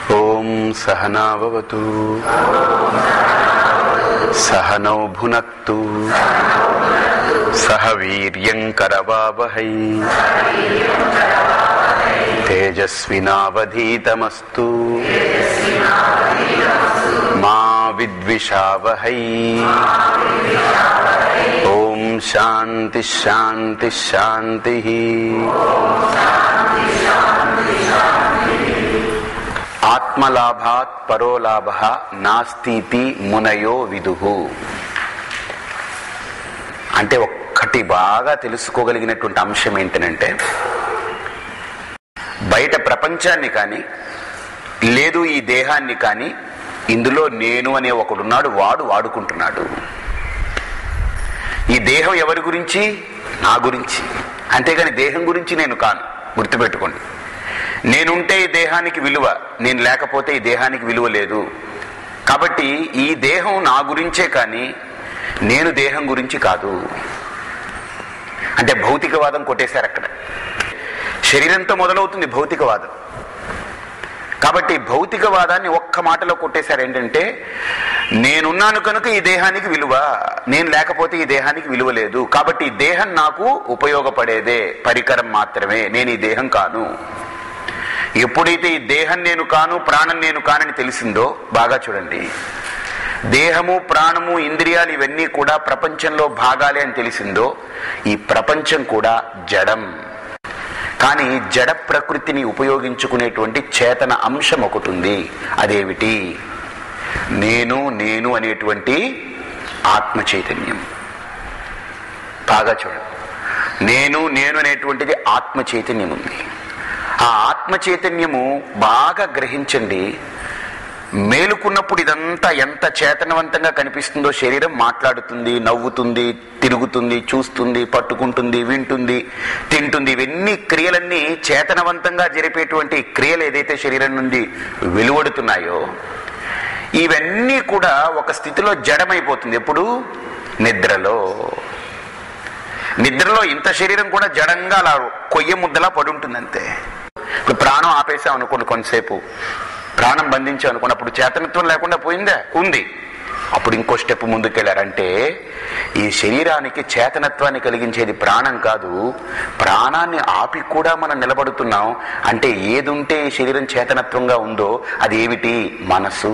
ఓం సహనావతు సహనౌ భునక్తు సహ వీర్యంకరవావహై తేజస్వినావధీతమస్తు మా విద్విషావహై ఓం శాంతి శాంతి శాంతి ఆత్మలాభాత్ పరోలాభ నాస్తితి మునయో విదుహు అంటే ఒక్కటి బాగా తెలుసుకోగలిగినటువంటి అంశం ఏంటనంటే బయట ప్రపంచాన్ని కానీ లేదు ఈ దేహాన్ని కానీ ఇందులో నేను అనే ఒకడున్నాడు వాడు వాడుకుంటున్నాడు ఈ దేహం ఎవరి గురించి నా గురించి అంతేగాని దేహం గురించి నేను కాను గుర్తుపెట్టుకోండి నేనుంటే ఈ దేహానికి విలువ నేను లేకపోతే ఈ దేహానికి విలువ లేదు కాబట్టి ఈ దేహం నా గురించే కానీ నేను దేహం గురించి కాదు అంటే భౌతికవాదం కొట్టేశారు అక్కడ శరీరంతో మొదలవుతుంది భౌతికవాదం కాబట్టి భౌతికవాదాన్ని ఒక్క మాటలో కొట్టేశారు ఏంటంటే నేనున్నాను కనుక ఈ దేహానికి విలువ నేను లేకపోతే ఈ దేహానికి విలువ లేదు కాబట్టి ఈ దేహం నాకు ఉపయోగపడేదే పరికరం మాత్రమే నేను ఈ దేహం కాను ఎప్పుడైతే ఈ దేహం నేను కాను ప్రాణం నేను కానని తెలిసిందో బాగా చూడండి దేహము ప్రాణము ఇంద్రియాలు ఇవన్నీ కూడా ప్రపంచంలో భాగాలే అని తెలిసిందో ఈ ప్రపంచం కూడా జడం కానీ జడ ప్రకృతిని ఉపయోగించుకునేటువంటి చేతన అంశం ఒకటి ఉంది అదేమిటి నేను నేను అనేటువంటి ఆత్మ చైతన్యం బాగా చూడండి నేను నేను అనేటువంటిది ఆత్మ చైతన్యం ఉంది ఆ ఆత్మ చైతన్యము బాగా గ్రహించండి మేలుకున్నప్పుడు ఇదంతా ఎంత చేతనవంతంగా కనిపిస్తుందో శరీరం మాట్లాడుతుంది నవ్వుతుంది తిరుగుతుంది చూస్తుంది పట్టుకుంటుంది వింటుంది తింటుంది ఇవన్నీ క్రియలన్నీ చేతనవంతంగా జరిపేటువంటి క్రియలు ఏదైతే శరీరం నుండి వెలువడుతున్నాయో ఇవన్నీ కూడా ఒక స్థితిలో జడమైపోతుంది ఎప్పుడు నిద్రలో నిద్రలో ఇంత శరీరం కూడా జడంగా అలా కొయ్య ముద్దలా పడుంటుంది అంతే ఇప్పుడు ప్రాణం ఆపేసాం అనుకోండి కొంతసేపు ప్రాణం బంధించాం అనుకోండి అప్పుడు చేతనత్వం లేకుండా పోయిందా ఉంది అప్పుడు ఇంకో స్టెప్ ముందుకెళ్లారంటే ఈ శరీరానికి చేతనత్వాన్ని కలిగించేది ప్రాణం కాదు ప్రాణాన్ని ఆపి కూడా మనం నిలబడుతున్నాం అంటే ఏదుంటే ఈ శరీరం చేతనత్వంగా ఉందో అది ఏమిటి మనసు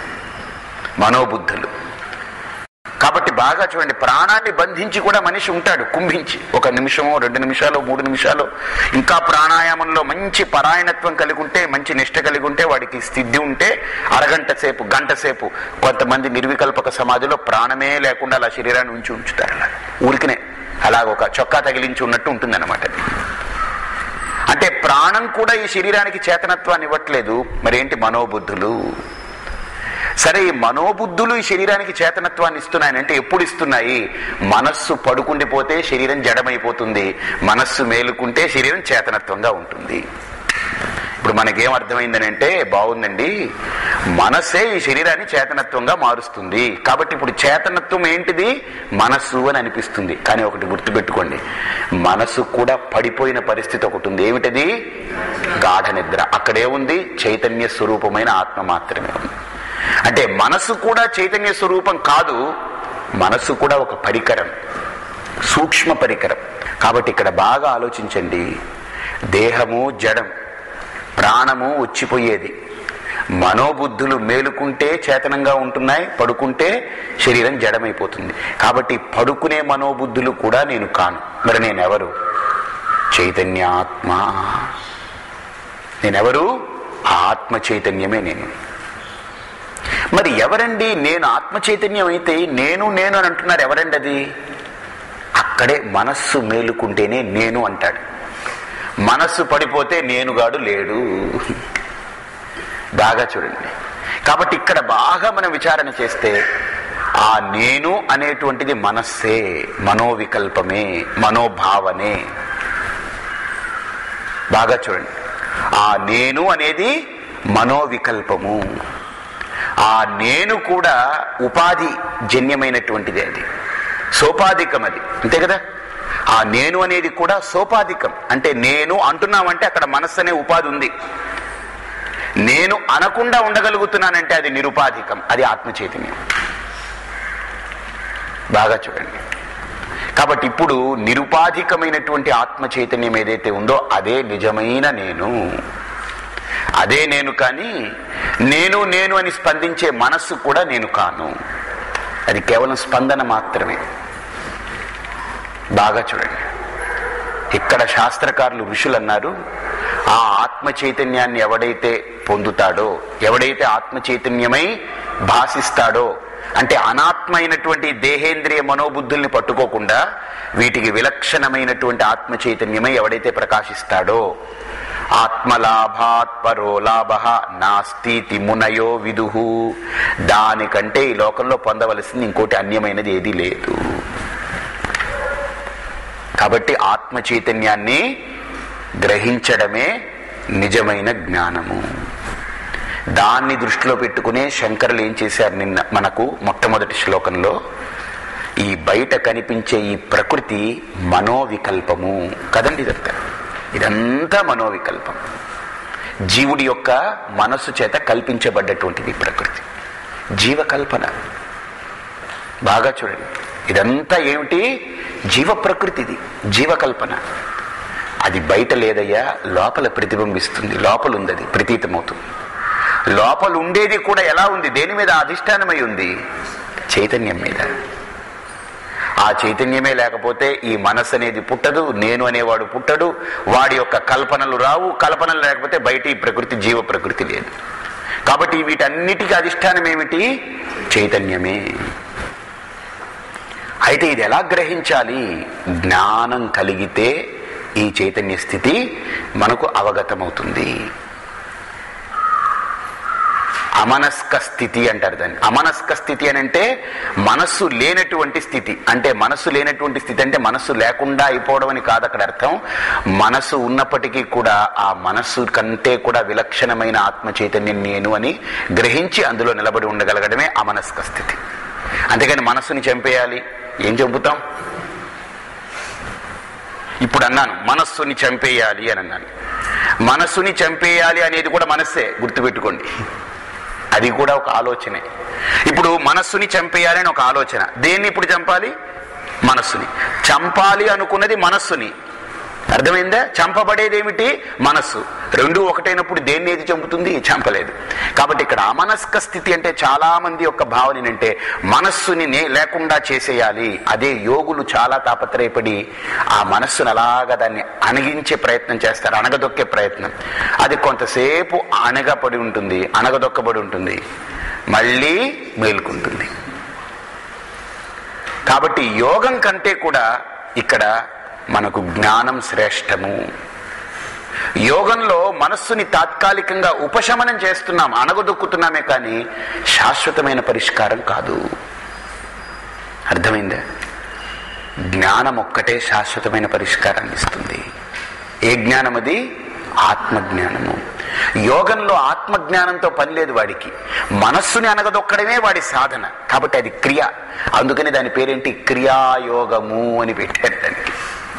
మనోబుద్ధులు కాబట్టి బాగా చూడండి ప్రాణాన్ని బంధించి కూడా మనిషి ఉంటాడు కుంభించి ఒక నిమిషమో రెండు నిమిషాలు మూడు నిమిషాలు ఇంకా ప్రాణాయామంలో మంచి పరాయణత్వం కలిగి ఉంటే మంచి నిష్ట కలిగి ఉంటే వాడికి స్థితి ఉంటే అరగంట సేపు గంట సేపు కొంతమంది నిర్వికల్పక సమాధిలో ప్రాణమే లేకుండా అలా శరీరాన్ని ఉంచి ఉంచుతారు అలా ఊరికనే అలా ఒక చొక్కా తగిలించి ఉన్నట్టు ఉంటుందన్నమాట అది అంటే ప్రాణం కూడా ఈ శరీరానికి చేతనత్వాన్ని ఇవ్వట్లేదు మరేంటి మనోబుద్ధులు సరే ఈ మనోబుద్ధులు ఈ శరీరానికి చేతనత్వాన్ని ఇస్తున్నాయనంటే ఎప్పుడు ఇస్తున్నాయి మనస్సు పడుకుండిపోతే శరీరం జడమైపోతుంది మనస్సు మేలుకుంటే శరీరం చేతనత్వంగా ఉంటుంది ఇప్పుడు మనకేం అర్థమైందని అంటే బాగుందండి మనస్సే ఈ శరీరాన్ని చేతనత్వంగా మారుస్తుంది కాబట్టి ఇప్పుడు చేతనత్వం ఏంటిది మనస్సు అని అనిపిస్తుంది కానీ ఒకటి గుర్తుపెట్టుకోండి మనస్సు కూడా పడిపోయిన పరిస్థితి ఒకటి ఉంది ఏమిటది గాఢ నిద్ర అక్కడేముంది చైతన్య స్వరూపమైన ఆత్మ మాత్రమే ఉంది అంటే మనసు కూడా చైతన్య స్వరూపం కాదు మనసు కూడా ఒక పరికరం సూక్ష్మ పరికరం కాబట్టి ఇక్కడ బాగా ఆలోచించండి దేహము జడం ప్రాణము వచ్చిపోయేది మనోబుద్ధులు మేలుకుంటే చేతనంగా ఉంటున్నాయి పడుకుంటే శరీరం జడమైపోతుంది కాబట్టి పడుకునే మనోబుద్ధులు కూడా నేను కాను మరి నేనెవరు చైతన్యాత్మ నేనెవరు ఆ ఆత్మ చైతన్యమే నేను మరి ఎవరండి నేను ఆత్మ చైతన్యం అయితే నేను నేను అని అంటున్నారు ఎవరండి అది అక్కడే మనస్సు మేలుకుంటేనే నేను అంటాడు మనస్సు పడిపోతే నేనుగాడు లేడు బాగా చూడండి కాబట్టి ఇక్కడ బాగా మనం విచారణ చేస్తే ఆ నేను అనేటువంటిది మనస్సే మనోవికల్పమే మనోభావనే బాగా చూడండి ఆ నేను అనేది మనోవికల్పము ఆ నేను కూడా ఉపాధి జన్యమైనటువంటిది అది సోపాధికం అది అంతే కదా ఆ నేను అనేది కూడా సోపాధికం అంటే నేను అంటున్నామంటే అక్కడ మనస్సు అనే ఉపాధి ఉంది నేను అనకుండా ఉండగలుగుతున్నానంటే అది నిరుపాధికం అది ఆత్మ చైతన్యం బాగా చూడండి కాబట్టి ఇప్పుడు నిరుపాధికమైనటువంటి ఆత్మ చైతన్యం ఏదైతే ఉందో అదే నిజమైన నేను అదే నేను కానీ నేను నేను అని స్పందించే మనస్సు కూడా నేను కాను అది కేవలం స్పందన మాత్రమే బాగా చూడండి ఇక్కడ శాస్త్రకారులు ఋషులు అన్నారు ఆ ఆత్మ చైతన్యాన్ని ఎవడైతే పొందుతాడో ఎవడైతే ఆత్మ చైతన్యమై భాషిస్తాడో అంటే అనాత్మైనటువంటి దేహేంద్రియ మనోబుద్ధుల్ని పట్టుకోకుండా వీటికి విలక్షణమైనటువంటి ఆత్మ చైతన్యమై ఎవడైతే ప్రకాశిస్తాడో ఆత్మలాభాత్ పరో లాభ నాస్తి మునయో విదుహు దానికంటే ఈ లోకంలో పొందవలసింది ఇంకోటి అన్యమైనది ఏదీ లేదు కాబట్టి ఆత్మ చైతన్యాన్ని గ్రహించడమే నిజమైన జ్ఞానము దాన్ని దృష్టిలో పెట్టుకునే శంకరులు ఏం చేశారు నిన్న మనకు మొట్టమొదటి శ్లోకంలో ఈ బయట కనిపించే ఈ ప్రకృతి మనోవికల్పము కదండి ఇదంతా ఇదంతా మనోవికల్పం జీవుడి యొక్క మనస్సు చేత కల్పించబడ్డటువంటిది ఈ ప్రకృతి జీవకల్పన బాగా చూడండి ఇదంతా ఏమిటి జీవ ప్రకృతిది జీవకల్పన అది బయట లేదయ్యా లోపల ప్రతిబింబిస్తుంది లోపల ఉంది అది ప్రతీతమవుతుంది లోపల ఉండేది కూడా ఎలా ఉంది దేని మీద అధిష్టానమై ఉంది చైతన్యం మీద ఆ చైతన్యమే లేకపోతే ఈ మనస్సు అనేది పుట్టదు నేను అనేవాడు పుట్టడు వాడి యొక్క కల్పనలు రావు కల్పనలు లేకపోతే బయట ఈ ప్రకృతి జీవ ప్రకృతి లేదు కాబట్టి వీటన్నిటికీ అధిష్టానం ఏమిటి చైతన్యమే అయితే ఇది ఎలా గ్రహించాలి జ్ఞానం కలిగితే ఈ చైతన్య స్థితి మనకు అవగతమవుతుంది అమనస్క స్థితి అంటారు దాన్ని అమనస్క స్థితి అని అంటే మనస్సు లేనటువంటి స్థితి అంటే మనస్సు లేనటువంటి స్థితి అంటే మనస్సు లేకుండా అయిపోవడం అని కాదు అక్కడ అర్థం మనస్సు ఉన్నప్పటికీ కూడా ఆ మనస్సు కంటే కూడా విలక్షణమైన ఆత్మ చైతన్యం నేను అని గ్రహించి అందులో నిలబడి ఉండగలగడమే అమనస్క స్థితి అంతేగాని మనస్సుని చంపేయాలి ఏం చంపుతాం ఇప్పుడు అన్నాను మనస్సుని చంపేయాలి అని అన్నాను మనస్సుని చంపేయాలి అనేది కూడా మనస్సే గుర్తుపెట్టుకోండి అది కూడా ఒక ఆలోచనే ఇప్పుడు మనస్సుని చంపేయాలి అని ఒక ఆలోచన దేన్ని ఇప్పుడు చంపాలి మనస్సుని చంపాలి అనుకున్నది మనస్సుని అర్థమైందా చంపబడేది ఏమిటి మనస్సు రెండు ఒకటైనప్పుడు దేన్ని ఏది చంపుతుంది చంపలేదు కాబట్టి ఇక్కడ అమనస్క స్థితి అంటే చాలా మంది యొక్క భావన ఏంటంటే మనస్సుని నే లేకుండా చేసేయాలి అదే యోగులు చాలా తాపత్రయపడి ఆ మనస్సును అలాగా దాన్ని అణగించే ప్రయత్నం చేస్తారు అణగదొక్కే ప్రయత్నం అది కొంతసేపు అణగపడి ఉంటుంది అణగదొక్కబడి ఉంటుంది మళ్ళీ మేల్కుంటుంది కాబట్టి యోగం కంటే కూడా ఇక్కడ మనకు జ్ఞానం శ్రేష్టము యోగంలో మనస్సుని తాత్కాలికంగా ఉపశమనం చేస్తున్నాం అణగదొక్కుతున్నామే కానీ శాశ్వతమైన పరిష్కారం కాదు అర్థమైందా జ్ఞానం ఒక్కటే శాశ్వతమైన పరిష్కారాన్ని ఇస్తుంది ఏ జ్ఞానం అది ఆత్మజ్ఞానము యోగంలో ఆత్మజ్ఞానంతో పని లేదు వాడికి మనస్సుని అనగదొక్కడమే వాడి సాధన కాబట్టి అది క్రియ అందుకని దాని పేరేంటి క్రియాయోగము అని పెట్టారు దానికి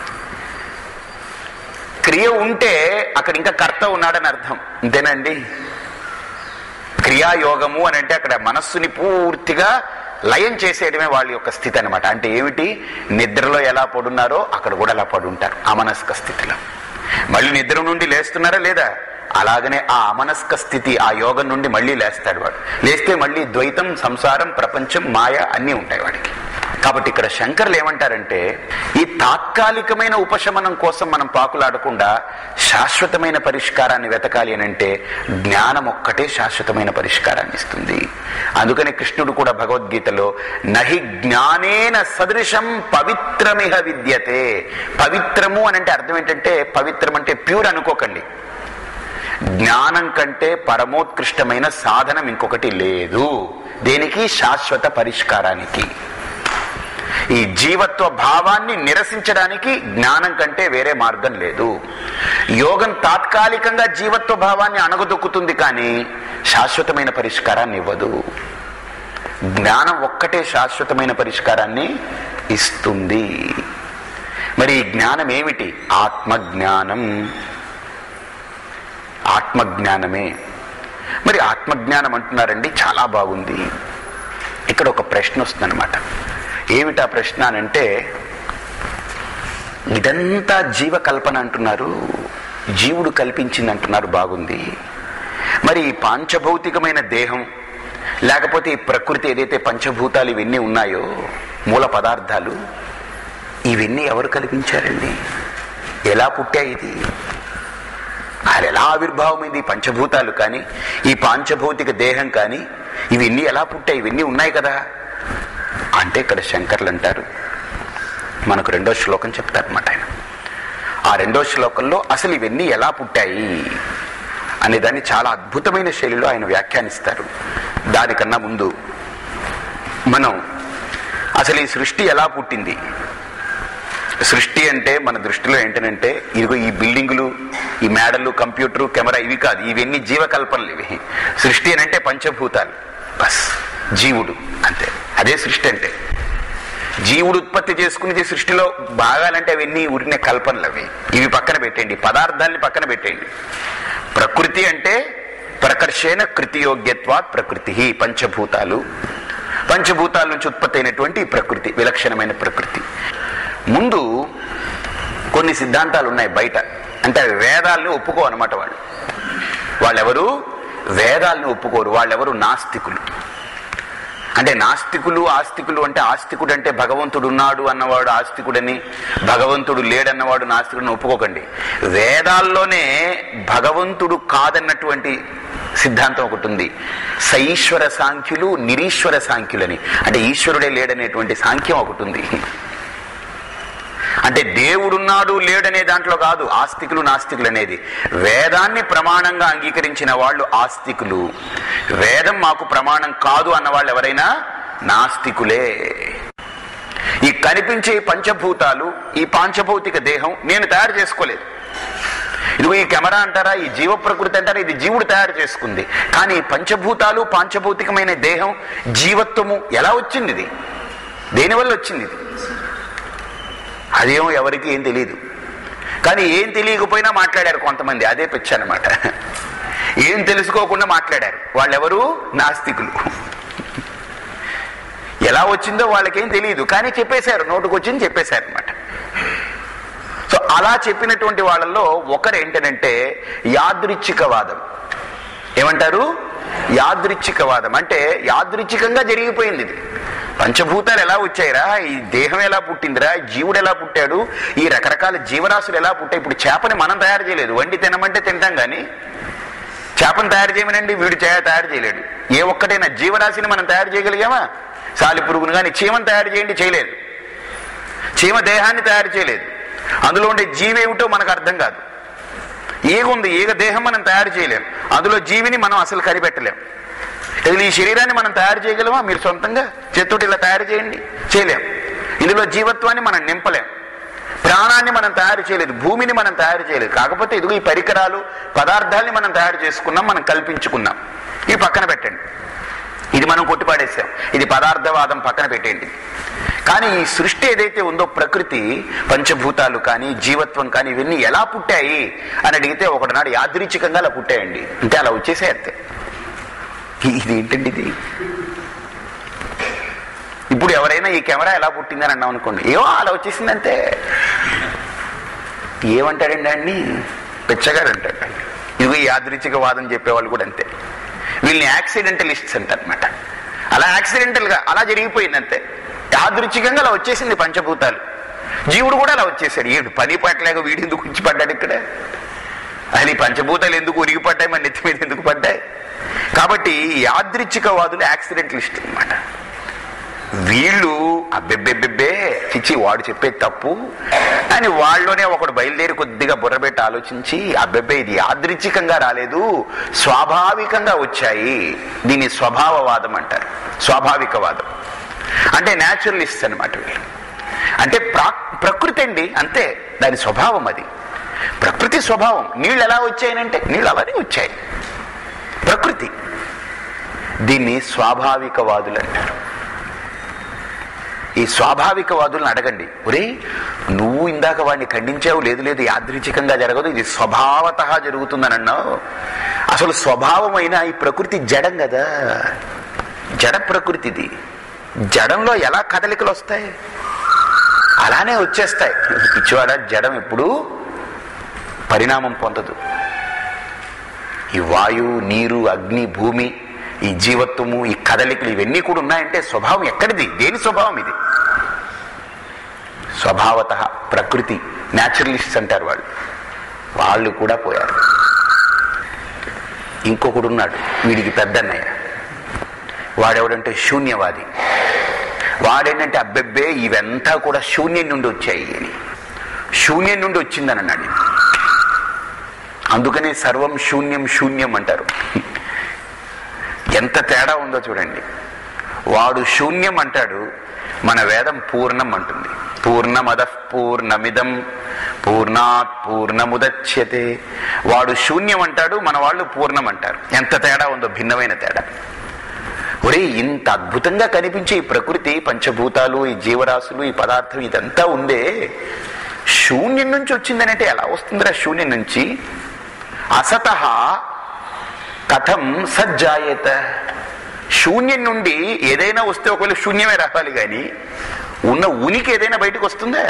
క్రియ ఉంటే అక్కడ ఇంకా కర్త ఉన్నాడని అర్థం అంతేనండి క్రియాయోగము అని అంటే అక్కడ మనస్సుని పూర్తిగా లయం చేసేయడమే వాళ్ళ యొక్క స్థితి అనమాట అంటే ఏమిటి నిద్రలో ఎలా పడున్నారో అక్కడ కూడా అలా పడుంటారు అమనస్క స్థితిలో మళ్ళీ నిద్ర నుండి లేస్తున్నారా లేదా అలాగనే ఆ అమనస్క స్థితి ఆ యోగం నుండి మళ్ళీ లేస్తాడు వాడు లేస్తే మళ్ళీ ద్వైతం సంసారం ప్రపంచం మాయ అన్నీ ఉంటాయి వాడికి కాబట్టి ఇక్కడ శంకర్లు ఏమంటారంటే ఈ తాత్కాలికమైన ఉపశమనం కోసం మనం పాకులాడకుండా శాశ్వతమైన పరిష్కారాన్ని వెతకాలి అని అంటే జ్ఞానం ఒక్కటే శాశ్వతమైన పరిష్కారాన్ని ఇస్తుంది అందుకని కృష్ణుడు కూడా భగవద్గీతలో నహి జ్ఞానేన సదృశం పవిత్రమిహ విద్యతే పవిత్రము అని అంటే అర్థం ఏంటంటే పవిత్రం అంటే ప్యూర్ అనుకోకండి జ్ఞానం కంటే పరమోత్కృష్టమైన సాధనం ఇంకొకటి లేదు దేనికి శాశ్వత పరిష్కారానికి ఈ జీవత్వ భావాన్ని నిరసించడానికి జ్ఞానం కంటే వేరే మార్గం లేదు యోగం తాత్కాలికంగా జీవత్వ భావాన్ని అణగదొక్కుతుంది కానీ శాశ్వతమైన పరిష్కారాన్ని ఇవ్వదు జ్ఞానం ఒక్కటే శాశ్వతమైన పరిష్కారాన్ని ఇస్తుంది మరి ఈ జ్ఞానం ఏమిటి ఆత్మజ్ఞానం ఆత్మజ్ఞానమే మరి ఆత్మజ్ఞానం అంటున్నారండి చాలా బాగుంది ఇక్కడ ఒక ప్రశ్న వస్తుందన్నమాట ఏమిటా ప్రశ్న అనంటే ఇదంతా జీవకల్పన అంటున్నారు జీవుడు కల్పించింది అంటున్నారు బాగుంది మరి ఈ పాంచభౌతికమైన దేహం లేకపోతే ఈ ప్రకృతి ఏదైతే పంచభూతాలు ఇవన్నీ ఉన్నాయో మూల పదార్థాలు ఇవన్నీ ఎవరు కల్పించారండి ఎలా పుట్టాయి ఇది అది ఎలా ఆవిర్భావమైంది ఈ పంచభూతాలు కానీ ఈ పాంచభౌతిక దేహం కానీ ఇవన్నీ ఎలా పుట్టాయి ఇవన్నీ ఉన్నాయి కదా అంటే ఇక్కడ శంకర్లు అంటారు మనకు రెండో శ్లోకం చెప్తారన్నమాట ఆయన ఆ రెండో శ్లోకంలో అసలు ఇవన్నీ ఎలా పుట్టాయి అనే దాన్ని చాలా అద్భుతమైన శైలిలో ఆయన వ్యాఖ్యానిస్తారు దానికన్నా ముందు మనం అసలు ఈ సృష్టి ఎలా పుట్టింది సృష్టి అంటే మన దృష్టిలో ఏంటనంటే ఇదిగో ఈ బిల్డింగులు ఈ మేడలు కంప్యూటరు కెమెరా ఇవి కాదు ఇవన్నీ జీవకల్పనలు ఇవి సృష్టి అని అంటే పంచభూతాలు బస్ జీవుడు అంతే అదే సృష్టి అంటే జీవుడు ఉత్పత్తి చేసుకునేది సృష్టిలో భాగాలంటే అవన్నీ ఉరినే కల్పనలు అవి ఇవి పక్కన పెట్టండి పదార్థాలని పక్కన పెట్టండి ప్రకృతి అంటే ప్రకర్షణ కృతియోగ్యత్వాత్ ప్రకృతి పంచభూతాలు పంచభూతాల నుంచి ఉత్పత్తి అయినటువంటి ఈ ప్రకృతి విలక్షణమైన ప్రకృతి ముందు కొన్ని సిద్ధాంతాలు ఉన్నాయి బయట అంటే అవి వేదాలను ఒప్పుకో అనమాట వాళ్ళు వాళ్ళెవరు వేదాలను ఒప్పుకోరు వాళ్ళెవరు నాస్తికులు అంటే నాస్తికులు ఆస్తికులు అంటే ఆస్తికుడు అంటే భగవంతుడు ఉన్నాడు అన్నవాడు ఆస్తికుడని భగవంతుడు లేడన్నవాడు నాస్తికుడిని ఒప్పుకోకండి వేదాల్లోనే భగవంతుడు కాదన్నటువంటి సిద్ధాంతం ఒకటి ఉంది సైశ్వర సాంఖ్యులు నిరీశ్వర సాంఖ్యులని అంటే ఈశ్వరుడే లేడనేటువంటి సాంఖ్యం ఒకటి ఉంది అంటే దేవుడున్నాడు లేడనే దాంట్లో కాదు ఆస్తికులు నాస్తికులు అనేది వేదాన్ని ప్రమాణంగా అంగీకరించిన వాళ్ళు ఆస్తికులు వేదం మాకు ప్రమాణం కాదు అన్న వాళ్ళు ఎవరైనా నాస్తికులే ఈ కనిపించే పంచభూతాలు ఈ పాంచభౌతిక దేహం నేను తయారు చేసుకోలేదు ఇదిగో ఈ కెమెరా అంటారా ఈ జీవ ప్రకృతి అంటారా ఇది జీవుడు తయారు చేసుకుంది కానీ ఈ పంచభూతాలు పాంచభౌతికమైన దేహం జీవత్వము ఎలా వచ్చింది ఇది దేనివల్ల వచ్చింది ఇది అదేమో ఎవరికి ఏం తెలియదు కానీ ఏం తెలియకపోయినా మాట్లాడారు కొంతమంది అదే పిచ్చ అనమాట ఏం తెలుసుకోకుండా మాట్లాడారు వాళ్ళెవరు నాస్తికులు ఎలా వచ్చిందో వాళ్ళకేం తెలియదు కానీ చెప్పేశారు నోటుకు వచ్చింది చెప్పేశారు అనమాట సో అలా చెప్పినటువంటి వాళ్ళల్లో ఒకరు ఏంటనంటే యాదృచ్ఛికవాదం ఏమంటారు యాదృచ్ఛికవాదం అంటే యాదృచ్ఛికంగా జరిగిపోయింది ఇది పంచభూతాలు ఎలా వచ్చాయిరా ఈ దేహం ఎలా పుట్టిందిరా జీవుడు ఎలా పుట్టాడు ఈ రకరకాల జీవరాశులు ఎలా పుట్టాయి ఇప్పుడు చేపని మనం తయారు చేయలేదు వండి తినమంటే తింటాం కానీ చేపను తయారు చేయమనండి వీడు చే తయారు చేయలేడు ఏ ఒక్కటైనా జీవరాశిని మనం తయారు చేయగలిగామా సాలి పురుగును కానీ చీమను తయారు చేయండి చేయలేదు చీమ దేహాన్ని తయారు చేయలేదు అందులో ఉండే జీవేమిటో మనకు అర్థం కాదు ఈగ ఉంది ఈగ దేహం మనం తయారు చేయలేం అందులో జీవిని మనం అసలు కనిపెట్టలేం ఇది ఈ శరీరాన్ని మనం తయారు చేయగలమా మీరు సొంతంగా చేత్తోటి ఇలా తయారు చేయండి చేయలేం ఇందులో జీవత్వాన్ని మనం నింపలేం ప్రాణాన్ని మనం తయారు చేయలేదు భూమిని మనం తయారు చేయలేదు కాకపోతే ఇదిగో ఈ పరికరాలు పదార్థాల్ని మనం తయారు చేసుకున్నాం మనం కల్పించుకున్నాం ఇవి పక్కన పెట్టండి ఇది మనం కొట్టిపాడేసాం ఇది పదార్థవాదం పక్కన పెట్టేయండి కానీ ఈ సృష్టి ఏదైతే ఉందో ప్రకృతి పంచభూతాలు కానీ జీవత్వం కానీ ఇవన్నీ ఎలా పుట్టాయి అని అడిగితే ఒకటినాడు యాదృచ్ఛికంగా అలా పుట్టాయండి అంటే అలా వచ్చేసాయి అంతే ఇది ఏంటండి ఇది ఇప్పుడు ఎవరైనా ఈ కెమెరా ఎలా పుట్టిందని అన్నాం అనుకోండి ఏమో అలా వచ్చేసిందంతే ఏమంటాడండి అన్ని పిచ్చగాడు అంటాడు ఇదిగో ఈ యాదృచ్ఛిక వాదం చెప్పేవాళ్ళు కూడా అంతే వీళ్ళని యాక్సిడెంటలిస్ట్స్ అంటారనమాట అలా యాక్సిడెంటల్గా అలా జరిగిపోయింది అంతే యాదృచ్ఛికంగా అలా వచ్చేసింది పంచభూతాలు జీవుడు కూడా అలా వచ్చేసాడు ఏడు పని పట్టలేక వీడు ఎందుకు ఉంచి పడ్డాడు ఇక్కడ అది పంచభూతాలు ఎందుకు ఉరిగి పడ్డాయి మన నెత్తి మీద ఎందుకు పడ్డాయి కాబట్టి యాదృచ్ఛికవాదులు యాక్సిడెంటలిస్ట్ అనమాట వీళ్ళు అబ్బెబ్బెబ్బెబ్బే చిచ్చి వాడు చెప్పేది తప్పు అని వాళ్ళలోనే ఒకడు బయలుదేరి కొద్దిగా బుర్రబెట్టి ఆలోచించి అబ్బెబ్బే ఇది యాదృచ్ఛికంగా రాలేదు స్వాభావికంగా వచ్చాయి దీన్ని స్వభావవాదం అంటారు స్వాభావికవాదం అంటే న్యాచురలిస్ట్ అనమాట వీళ్ళు అంటే ప్రా ప్రకృతి అండి అంతే దాని స్వభావం అది ప్రకృతి స్వభావం నీళ్ళు ఎలా వచ్చాయనంటే నీళ్ళు అలానే వచ్చాయి ప్రకృతి దీన్ని స్వాభావికవాదులు అంటారు ఈ స్వాభావికవాదులను అడగండి ఒరే నువ్వు ఇందాక వాడిని ఖండించావు లేదు లేదు యాదృచ్ఛికంగా జరగదు ఇది స్వభావత జరుగుతుందని అన్నావు ఆ అసలు స్వభావమైన ఈ ప్రకృతి జడం కదా జడ ప్రకృతిది జడంలో ఎలా కదలికలు వస్తాయి అలానే వచ్చేస్తాయి పిచ్చివాడ జడం ఎప్పుడు పరిణామం పొందదు ఈ వాయువు నీరు అగ్ని భూమి ఈ జీవత్వము ఈ కదలికలు ఇవన్నీ కూడా ఉన్నాయంటే స్వభావం ఎక్కడిది దేని స్వభావం ఇది స్వభావత ప్రకృతి న్యాచురలిస్ట్స్ అంటారు వాళ్ళు వాళ్ళు కూడా పోయారు ఇంకొకడు ఉన్నాడు వీడికి పెద్దన్నయ్య వాడెవడంటే శూన్యవాది వాడేంటంటే అబ్బెబ్బే ఇవంతా కూడా శూన్యం నుండి వచ్చాయి అని శూన్యం నుండి వచ్చిందని అన్నాడు అందుకనే సర్వం శూన్యం శూన్యం అంటారు ఎంత తేడా ఉందో చూడండి వాడు శూన్యం అంటాడు మన వేదం పూర్ణం అంటుంది పూర్ణమద పూర్ణమిదం పూర్ణాత్ పూర్ణముదచ్యతే వాడు శూన్యం అంటాడు మన వాళ్ళు పూర్ణం అంటారు ఎంత తేడా ఉందో భిన్నమైన తేడా ఒరే ఇంత అద్భుతంగా కనిపించే ఈ ప్రకృతి పంచభూతాలు ఈ జీవరాశులు ఈ పదార్థం ఇదంతా ఉందే శూన్యం నుంచి వచ్చిందనంటే ఎలా వస్తుందిరా శూన్యం నుంచి అసత కథం సజ్జాయత శూన్యం నుండి ఏదైనా వస్తే ఒకవేళ శూన్యమే రావాలి కానీ ఉన్న ఉనికి ఏదైనా బయటకు వస్తుందా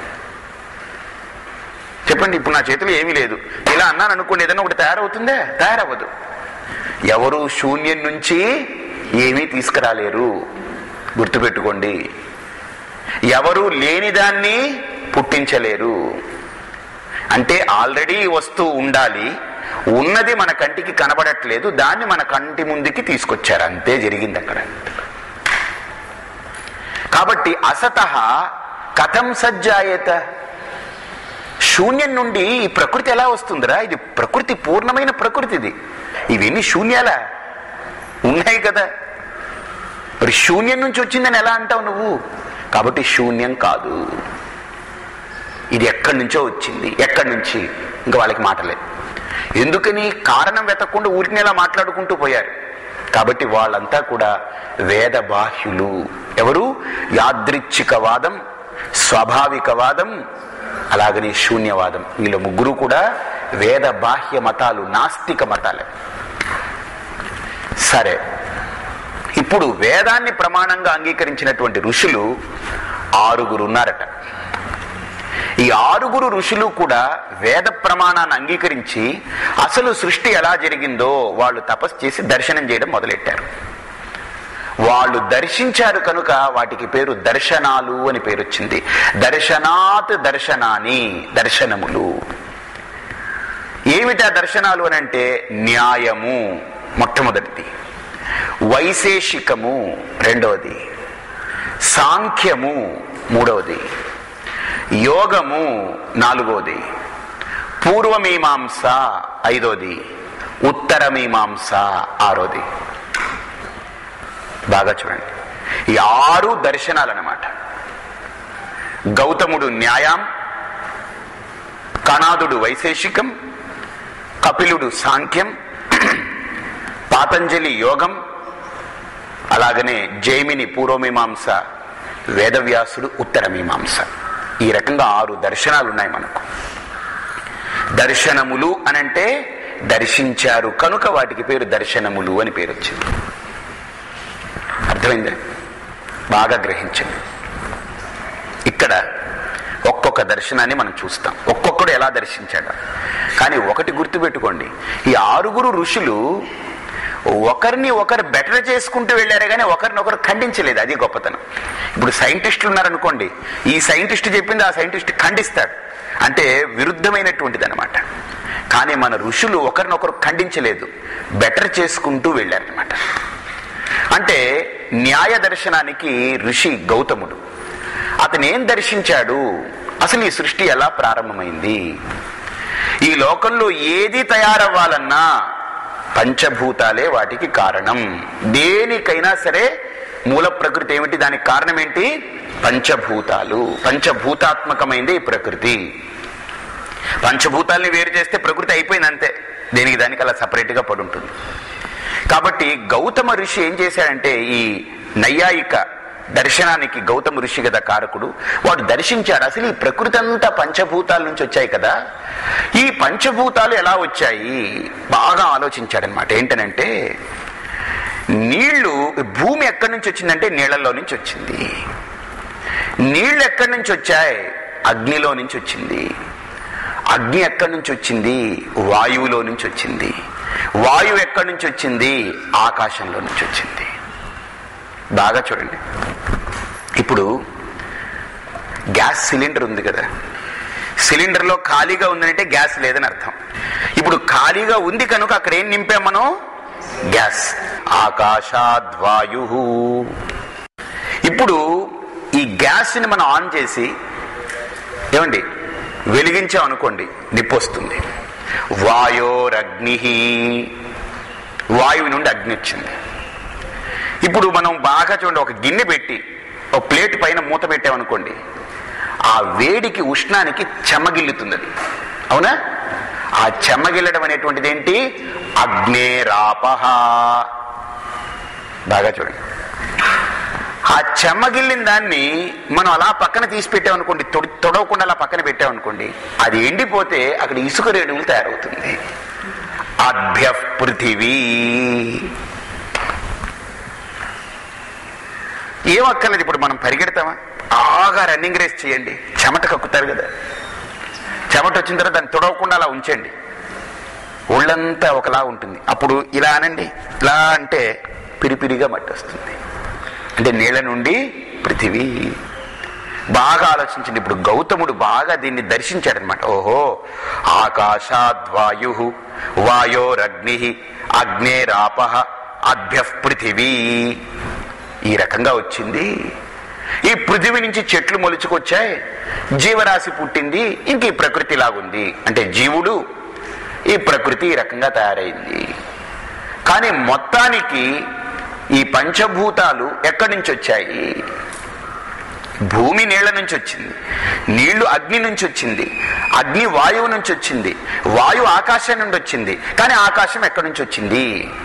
చెప్పండి ఇప్పుడు నా చేతిలో ఏమీ లేదు ఇలా అన్నాను అనుకోండి ఏదైనా ఒకటి తయారవుతుందా తయారవ్వదు ఎవరు శూన్యం నుంచి ఏమీ తీసుకురాలేరు గుర్తుపెట్టుకోండి ఎవరు లేని దాన్ని పుట్టించలేరు అంటే ఆల్రెడీ వస్తువు ఉండాలి ఉన్నది మన కంటికి కనబడట్లేదు దాన్ని మన కంటి ముందుకి తీసుకొచ్చారు అంతే జరిగింది అక్కడ కాబట్టి అసత కథం సజ్జాయత శూన్యం నుండి ఈ ప్రకృతి ఎలా వస్తుందిరా ఇది ప్రకృతి పూర్ణమైన ప్రకృతి ఇది ఇవన్నీ శూన్యాలా ఉన్నాయి కదా మరి శూన్యం నుంచి వచ్చిందని ఎలా అంటావు నువ్వు కాబట్టి శూన్యం కాదు ఇది ఎక్కడి నుంచో వచ్చింది ఎక్కడి నుంచి ఇంకా వాళ్ళకి మాటలే ఎందుకని కారణం వెతకుండా ఊరిని ఎలా మాట్లాడుకుంటూ పోయారు కాబట్టి వాళ్ళంతా కూడా వేద బాహ్యులు ఎవరు యాదృచ్ఛికవాదం స్వాభావికవాదం అలాగనే శూన్యవాదం వీళ్ళ ముగ్గురు కూడా వేద బాహ్య మతాలు నాస్తిక మతాలే సరే ఇప్పుడు వేదాన్ని ప్రమాణంగా అంగీకరించినటువంటి ఋషులు ఆరుగురు ఉన్నారట ఈ ఆరుగురు ఋషులు కూడా వేద ప్రమాణాన్ని అంగీకరించి అసలు సృష్టి ఎలా జరిగిందో వాళ్ళు తపస్సు చేసి దర్శనం చేయడం మొదలెట్టారు వాళ్ళు దర్శించారు కనుక వాటికి పేరు దర్శనాలు అని పేరు వచ్చింది దర్శనాత్ దర్శనాని దర్శనములు ఏమిటా దర్శనాలు అని అంటే న్యాయము మొట్టమొదటిది వైశేషికము రెండవది సాంఖ్యము మూడవది యోగము నాలుగోది పూర్వమీమాంస ఐదోది ఉత్తరమీమాంస ఆరోది బాగా చూడండి ఈ ఆరు దర్శనాలు అన్నమాట గౌతముడు న్యాయం కణాదుడు వైశేషికం కపిలుడు సాంఖ్యం పాతంజలి యోగం అలాగనే జైమిని పూర్వమీమాంస వేదవ్యాసుడు ఉత్తరమీమాంస ఈ రకంగా ఆరు దర్శనాలు ఉన్నాయి మనకు దర్శనములు అనంటే దర్శించారు కనుక వాటికి పేరు దర్శనములు అని పేరు వచ్చింది అర్థమైందా బాగా గ్రహించండి ఇక్కడ ఒక్కొక్క దర్శనాన్ని మనం చూస్తాం ఒక్కొక్కడు ఎలా దర్శించాడు కానీ ఒకటి గుర్తుపెట్టుకోండి ఈ ఆరుగురు ఋషులు ఒకరిని ఒకరు బెటర్ చేసుకుంటూ వెళ్ళారే కానీ ఒకరినొకరు ఖండించలేదు అది గొప్పతనం ఇప్పుడు సైంటిస్టులు ఉన్నారనుకోండి ఈ సైంటిస్ట్ చెప్పింది ఆ సైంటిస్ట్ ఖండిస్తాడు అంటే విరుద్ధమైనటువంటిది అనమాట కానీ మన ఋషులు ఒకరినొకరు ఖండించలేదు బెటర్ చేసుకుంటూ వెళ్ళారనమాట అంటే న్యాయ దర్శనానికి ఋషి గౌతముడు అతను ఏం దర్శించాడు అసలు ఈ సృష్టి ఎలా ప్రారంభమైంది ఈ లోకంలో ఏది తయారవ్వాలన్నా పంచభూతాలే వాటికి కారణం దేనికైనా సరే మూల ప్రకృతి ఏమిటి దానికి కారణం ఏంటి పంచభూతాలు పంచభూతాత్మకమైంది ఈ ప్రకృతి పంచభూతాల్ని వేరు చేస్తే ప్రకృతి అయిపోయింది అంతే దేనికి దానికి అలా సపరేట్గా పడి ఉంటుంది కాబట్టి గౌతమ ఋషి ఏం చేశాడంటే ఈ నైయాయిక దర్శనానికి గౌతమ ఋషి కదా కారకుడు వాడు దర్శించాడు అసలు ఈ ప్రకృతి అంతా పంచభూతాల నుంచి వచ్చాయి కదా ఈ పంచభూతాలు ఎలా వచ్చాయి బాగా ఆలోచించాడనమాట ఏంటనంటే నీళ్లు భూమి ఎక్కడి నుంచి వచ్చిందంటే నీళ్లలో నుంచి వచ్చింది నీళ్లు ఎక్కడి నుంచి వచ్చాయి అగ్నిలో నుంచి వచ్చింది అగ్ని ఎక్కడి నుంచి వచ్చింది వాయువులో నుంచి వచ్చింది వాయువు ఎక్కడి నుంచి వచ్చింది ఆకాశంలో నుంచి వచ్చింది బాగా చూడండి ఇప్పుడు గ్యాస్ సిలిండర్ ఉంది కదా సిలిండర్లో ఖాళీగా ఉందంటే గ్యాస్ లేదని అర్థం ఇప్పుడు ఖాళీగా ఉంది కనుక అక్కడ ఏం నింపాం మనం గ్యాస్ ఆకాశాద్వాయు ఇప్పుడు ఈ గ్యాస్ని మనం ఆన్ చేసి ఏమండి వెలిగించాం అనుకోండి నిప్పు వస్తుంది వాయోరగ్ని వాయువు నుండి అగ్ని వచ్చింది ఇప్పుడు మనం బాగా చూడండి ఒక గిన్నె పెట్టి ఒక ప్లేట్ పైన మూత పెట్టామనుకోండి ఆ వేడికి ఉష్ణానికి చెమ్మగిల్లుతుంది అది అవునా ఆ చెమ్మగిల్లడం అనేటువంటిది ఏంటి అగ్నేరాపహ బాగా చూడండి ఆ చెమ్మగిల్లిన దాన్ని మనం అలా పక్కన తీసి పెట్టామనుకోండి తొడి తొడవకుండా అలా పక్కన పెట్టామనుకోండి అది ఎండిపోతే అక్కడ ఇసుక రేణువులు తయారవుతుంది అభ్య పృథివీ ఏం అక్కర్లేదు ఇప్పుడు మనం పరిగెడతామా బాగా రన్నింగ్ రేస్ చేయండి చెమట కక్కుతారు కదా చెమట వచ్చిన తర్వాత దాన్ని తొడవకుండా అలా ఉంచండి ఒళ్ళంతా ఒకలా ఉంటుంది అప్పుడు ఇలా అనండి ఇలా అంటే పిరిపిరిగా మట్టి వస్తుంది అంటే నీళ్ళ నుండి పృథివీ బాగా ఆలోచించండి ఇప్పుడు గౌతముడు బాగా దీన్ని దర్శించాడనమాట ఓహో ఆకాశాద్వాయు వాయోరగ్ని అగ్నేరాప అభ్య పృథివీ ఈ రకంగా వచ్చింది ఈ పృథివీ నుంచి చెట్లు మొలుచుకొచ్చాయి జీవరాశి పుట్టింది ఇంక ఈ ప్రకృతి లాగుంది అంటే జీవుడు ఈ ప్రకృతి ఈ రకంగా తయారైంది కానీ మొత్తానికి ఈ పంచభూతాలు ఎక్కడి నుంచి వచ్చాయి భూమి నీళ్ల నుంచి వచ్చింది నీళ్లు అగ్ని నుంచి వచ్చింది అగ్ని వాయువు నుంచి వచ్చింది వాయువు ఆకాశం నుండి వచ్చింది కానీ ఆకాశం ఎక్కడి నుంచి వచ్చింది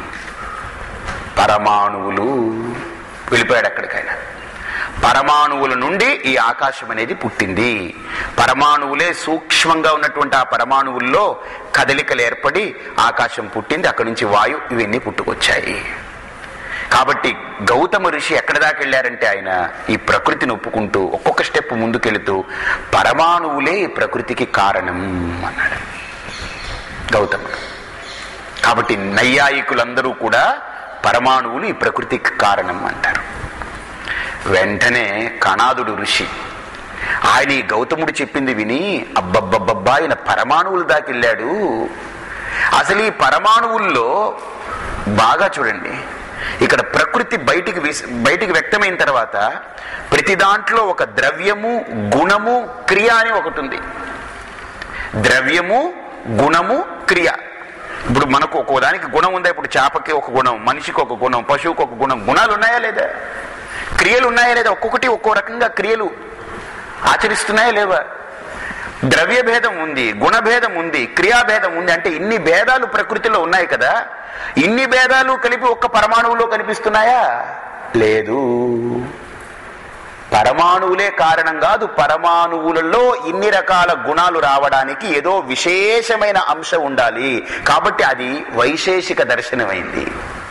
పరమాణువులు వెళ్ళిపోయాడు ఎక్కడికైనా పరమాణువుల నుండి ఈ ఆకాశం అనేది పుట్టింది పరమాణువులే సూక్ష్మంగా ఉన్నటువంటి ఆ పరమాణువుల్లో కదలికలు ఏర్పడి ఆకాశం పుట్టింది అక్కడి నుంచి వాయు ఇవన్నీ పుట్టుకొచ్చాయి కాబట్టి గౌతమ ఋషి ఎక్కడి దాకా వెళ్ళారంటే ఆయన ఈ ప్రకృతిని ఒప్పుకుంటూ ఒక్కొక్క స్టెప్ ముందుకెళుతూ పరమాణువులే ఈ ప్రకృతికి కారణం అన్నాడు గౌతముడు కాబట్టి నైయాయికులందరూ కూడా పరమాణువులు ఈ ప్రకృతికి కారణం అంటారు వెంటనే కణాదుడు ఋషి ఆయన ఈ గౌతముడు చెప్పింది విని అబ్బబ్బబ్బబ్బా ఆయన పరమాణువుల దాకెళ్ళాడు అసలు ఈ పరమాణువుల్లో బాగా చూడండి ఇక్కడ ప్రకృతి బయటికి విస్- బయటికి వ్యక్తమైన తర్వాత ప్రతి దాంట్లో ఒక ద్రవ్యము గుణము క్రియ అని ఒకటి ఉంది ద్రవ్యము గుణము క్రియ ఇప్పుడు మనకు ఒక్కో దానికి గుణం ఉందా ఇప్పుడు చేపకి ఒక గుణం మనిషికి ఒక గుణం పశువుకి ఒక గుణం గుణాలు ఉన్నాయా లేదా క్రియలు ఉన్నాయా లేదా ఒక్కొక్కటి ఒక్కో రకంగా క్రియలు ఆచరిస్తున్నాయా లేవా ద్రవ్య భేదం ఉంది గుణభేదం ఉంది క్రియాభేదం ఉంది అంటే ఇన్ని భేదాలు ప్రకృతిలో ఉన్నాయి కదా ఇన్ని భేదాలు కలిపి ఒక్క పరమాణువులో కనిపిస్తున్నాయా లేదు పరమాణువులే కారణం కాదు పరమాణువులలో ఇన్ని రకాల గుణాలు రావడానికి ఏదో విశేషమైన అంశం ఉండాలి కాబట్టి అది వైశేషిక దర్శనమైంది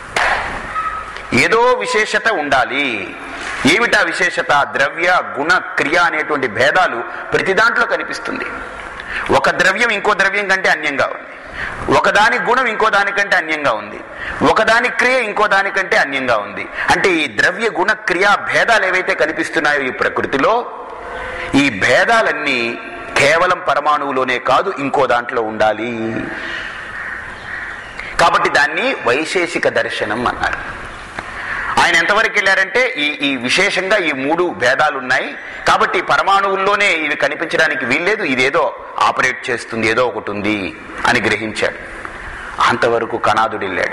ఏదో విశేషత ఉండాలి ఏమిటా విశేషత ద్రవ్య గుణ క్రియ అనేటువంటి భేదాలు ప్రతి దాంట్లో కనిపిస్తుంది ఒక ద్రవ్యం ఇంకో ద్రవ్యం కంటే అన్యంగా ఉంది ఒకదాని గుణం ఇంకో దానికంటే అన్యంగా ఉంది ఒకదాని క్రియ ఇంకో దానికంటే అన్యంగా ఉంది అంటే ఈ ద్రవ్య గుణ క్రియా భేదాలు ఏవైతే కనిపిస్తున్నాయో ఈ ప్రకృతిలో ఈ భేదాలన్నీ కేవలం పరమాణువులోనే కాదు ఇంకో దాంట్లో ఉండాలి కాబట్టి దాన్ని వైశేషిక దర్శనం అన్నారు ఆయన ఎంతవరకు వెళ్ళారంటే ఈ ఈ విశేషంగా ఈ మూడు భేదాలు ఉన్నాయి కాబట్టి పరమాణువుల్లోనే ఇవి కనిపించడానికి వీల్లేదు ఇదేదో ఆపరేట్ చేస్తుంది ఏదో ఒకటి ఉంది అని గ్రహించాడు అంతవరకు కణాదుడు వెళ్ళాడు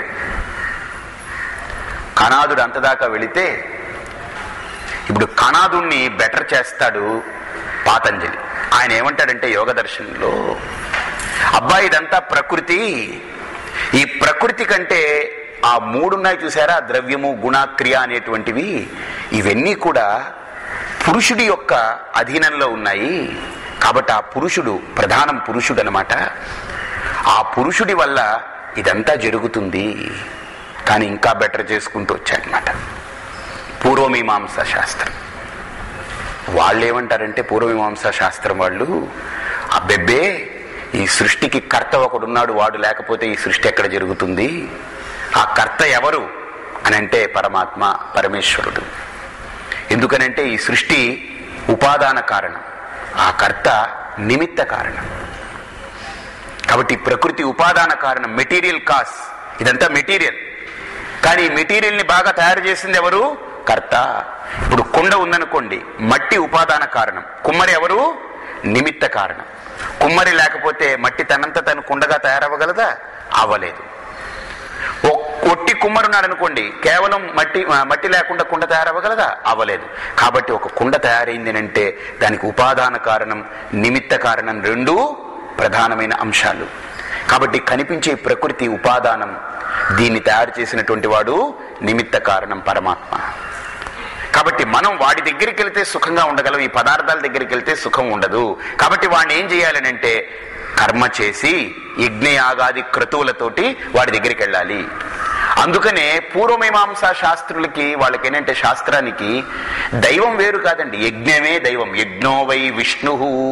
కణాదుడు అంతదాకా వెళితే ఇప్పుడు కణాదుణ్ణి బెటర్ చేస్తాడు పాతంజలి ఆయన ఏమంటాడంటే యోగ దర్శనంలో అబ్బాయి ఇదంతా ప్రకృతి ఈ ప్రకృతి కంటే ఆ మూడున్నాయి చూసారా ద్రవ్యము గుణ క్రియ అనేటువంటివి ఇవన్నీ కూడా పురుషుడి యొక్క అధీనంలో ఉన్నాయి కాబట్టి ఆ పురుషుడు ప్రధానం పురుషుడు అనమాట ఆ పురుషుడి వల్ల ఇదంతా జరుగుతుంది కానీ ఇంకా బెటర్ చేసుకుంటూ వచ్చాడనమాట పూర్వమీమాంస శాస్త్రం వాళ్ళు ఏమంటారంటే పూర్వమీమాంస శాస్త్రం వాళ్ళు అబ్బెబ్బే ఈ సృష్టికి కర్త ఒకడున్నాడు వాడు లేకపోతే ఈ సృష్టి ఎక్కడ జరుగుతుంది ఆ కర్త ఎవరు అని అంటే పరమాత్మ పరమేశ్వరుడు ఎందుకనంటే ఈ సృష్టి ఉపాదాన కారణం ఆ కర్త నిమిత్త కారణం కాబట్టి ప్రకృతి ఉపాదాన కారణం మెటీరియల్ కాస్ ఇదంతా మెటీరియల్ కానీ ఈ మెటీరియల్ని బాగా తయారు చేసింది ఎవరు కర్త ఇప్పుడు కుండ ఉందనుకోండి మట్టి ఉపాదాన కారణం కుమ్మరి ఎవరు నిమిత్త కారణం కుమ్మరి లేకపోతే మట్టి తనంత తను కుండగా తయారవ్వగలదా అవ్వలేదు ఒ- ఒట్టి కుమ్మరున్నాడు అనుకోండి కేవలం మట్టి మట్టి లేకుండా కుండ తయారవ్వగలదా అవ్వలేదు కాబట్టి ఒక కుండ తయారైంది అంటే దానికి ఉపాదాన కారణం నిమిత్త కారణం రెండూ ప్రధానమైన అంశాలు కాబట్టి కనిపించే ప్రకృతి ఉపాదానం దీన్ని తయారు చేసినటువంటి వాడు నిమిత్త కారణం పరమాత్మ కాబట్టి మనం వాడి దగ్గరికి వెళ్తే సుఖంగా ఉండగలం ఈ పదార్థాల దగ్గరికి వెళ్తే సుఖం ఉండదు కాబట్టి వాడిని ఏం చేయాలని అంటే కర్మ చేసి యజ్ఞయాగాది క్రతువులతోటి వాడి దగ్గరికి వెళ్ళాలి అందుకనే పూర్వమీమాంసా శాస్త్రులకి వాళ్ళకి ఏంటంటే శాస్త్రానికి దైవం వేరు కాదండి యజ్ఞమే దైవం యజ్ఞో వై విష్ణు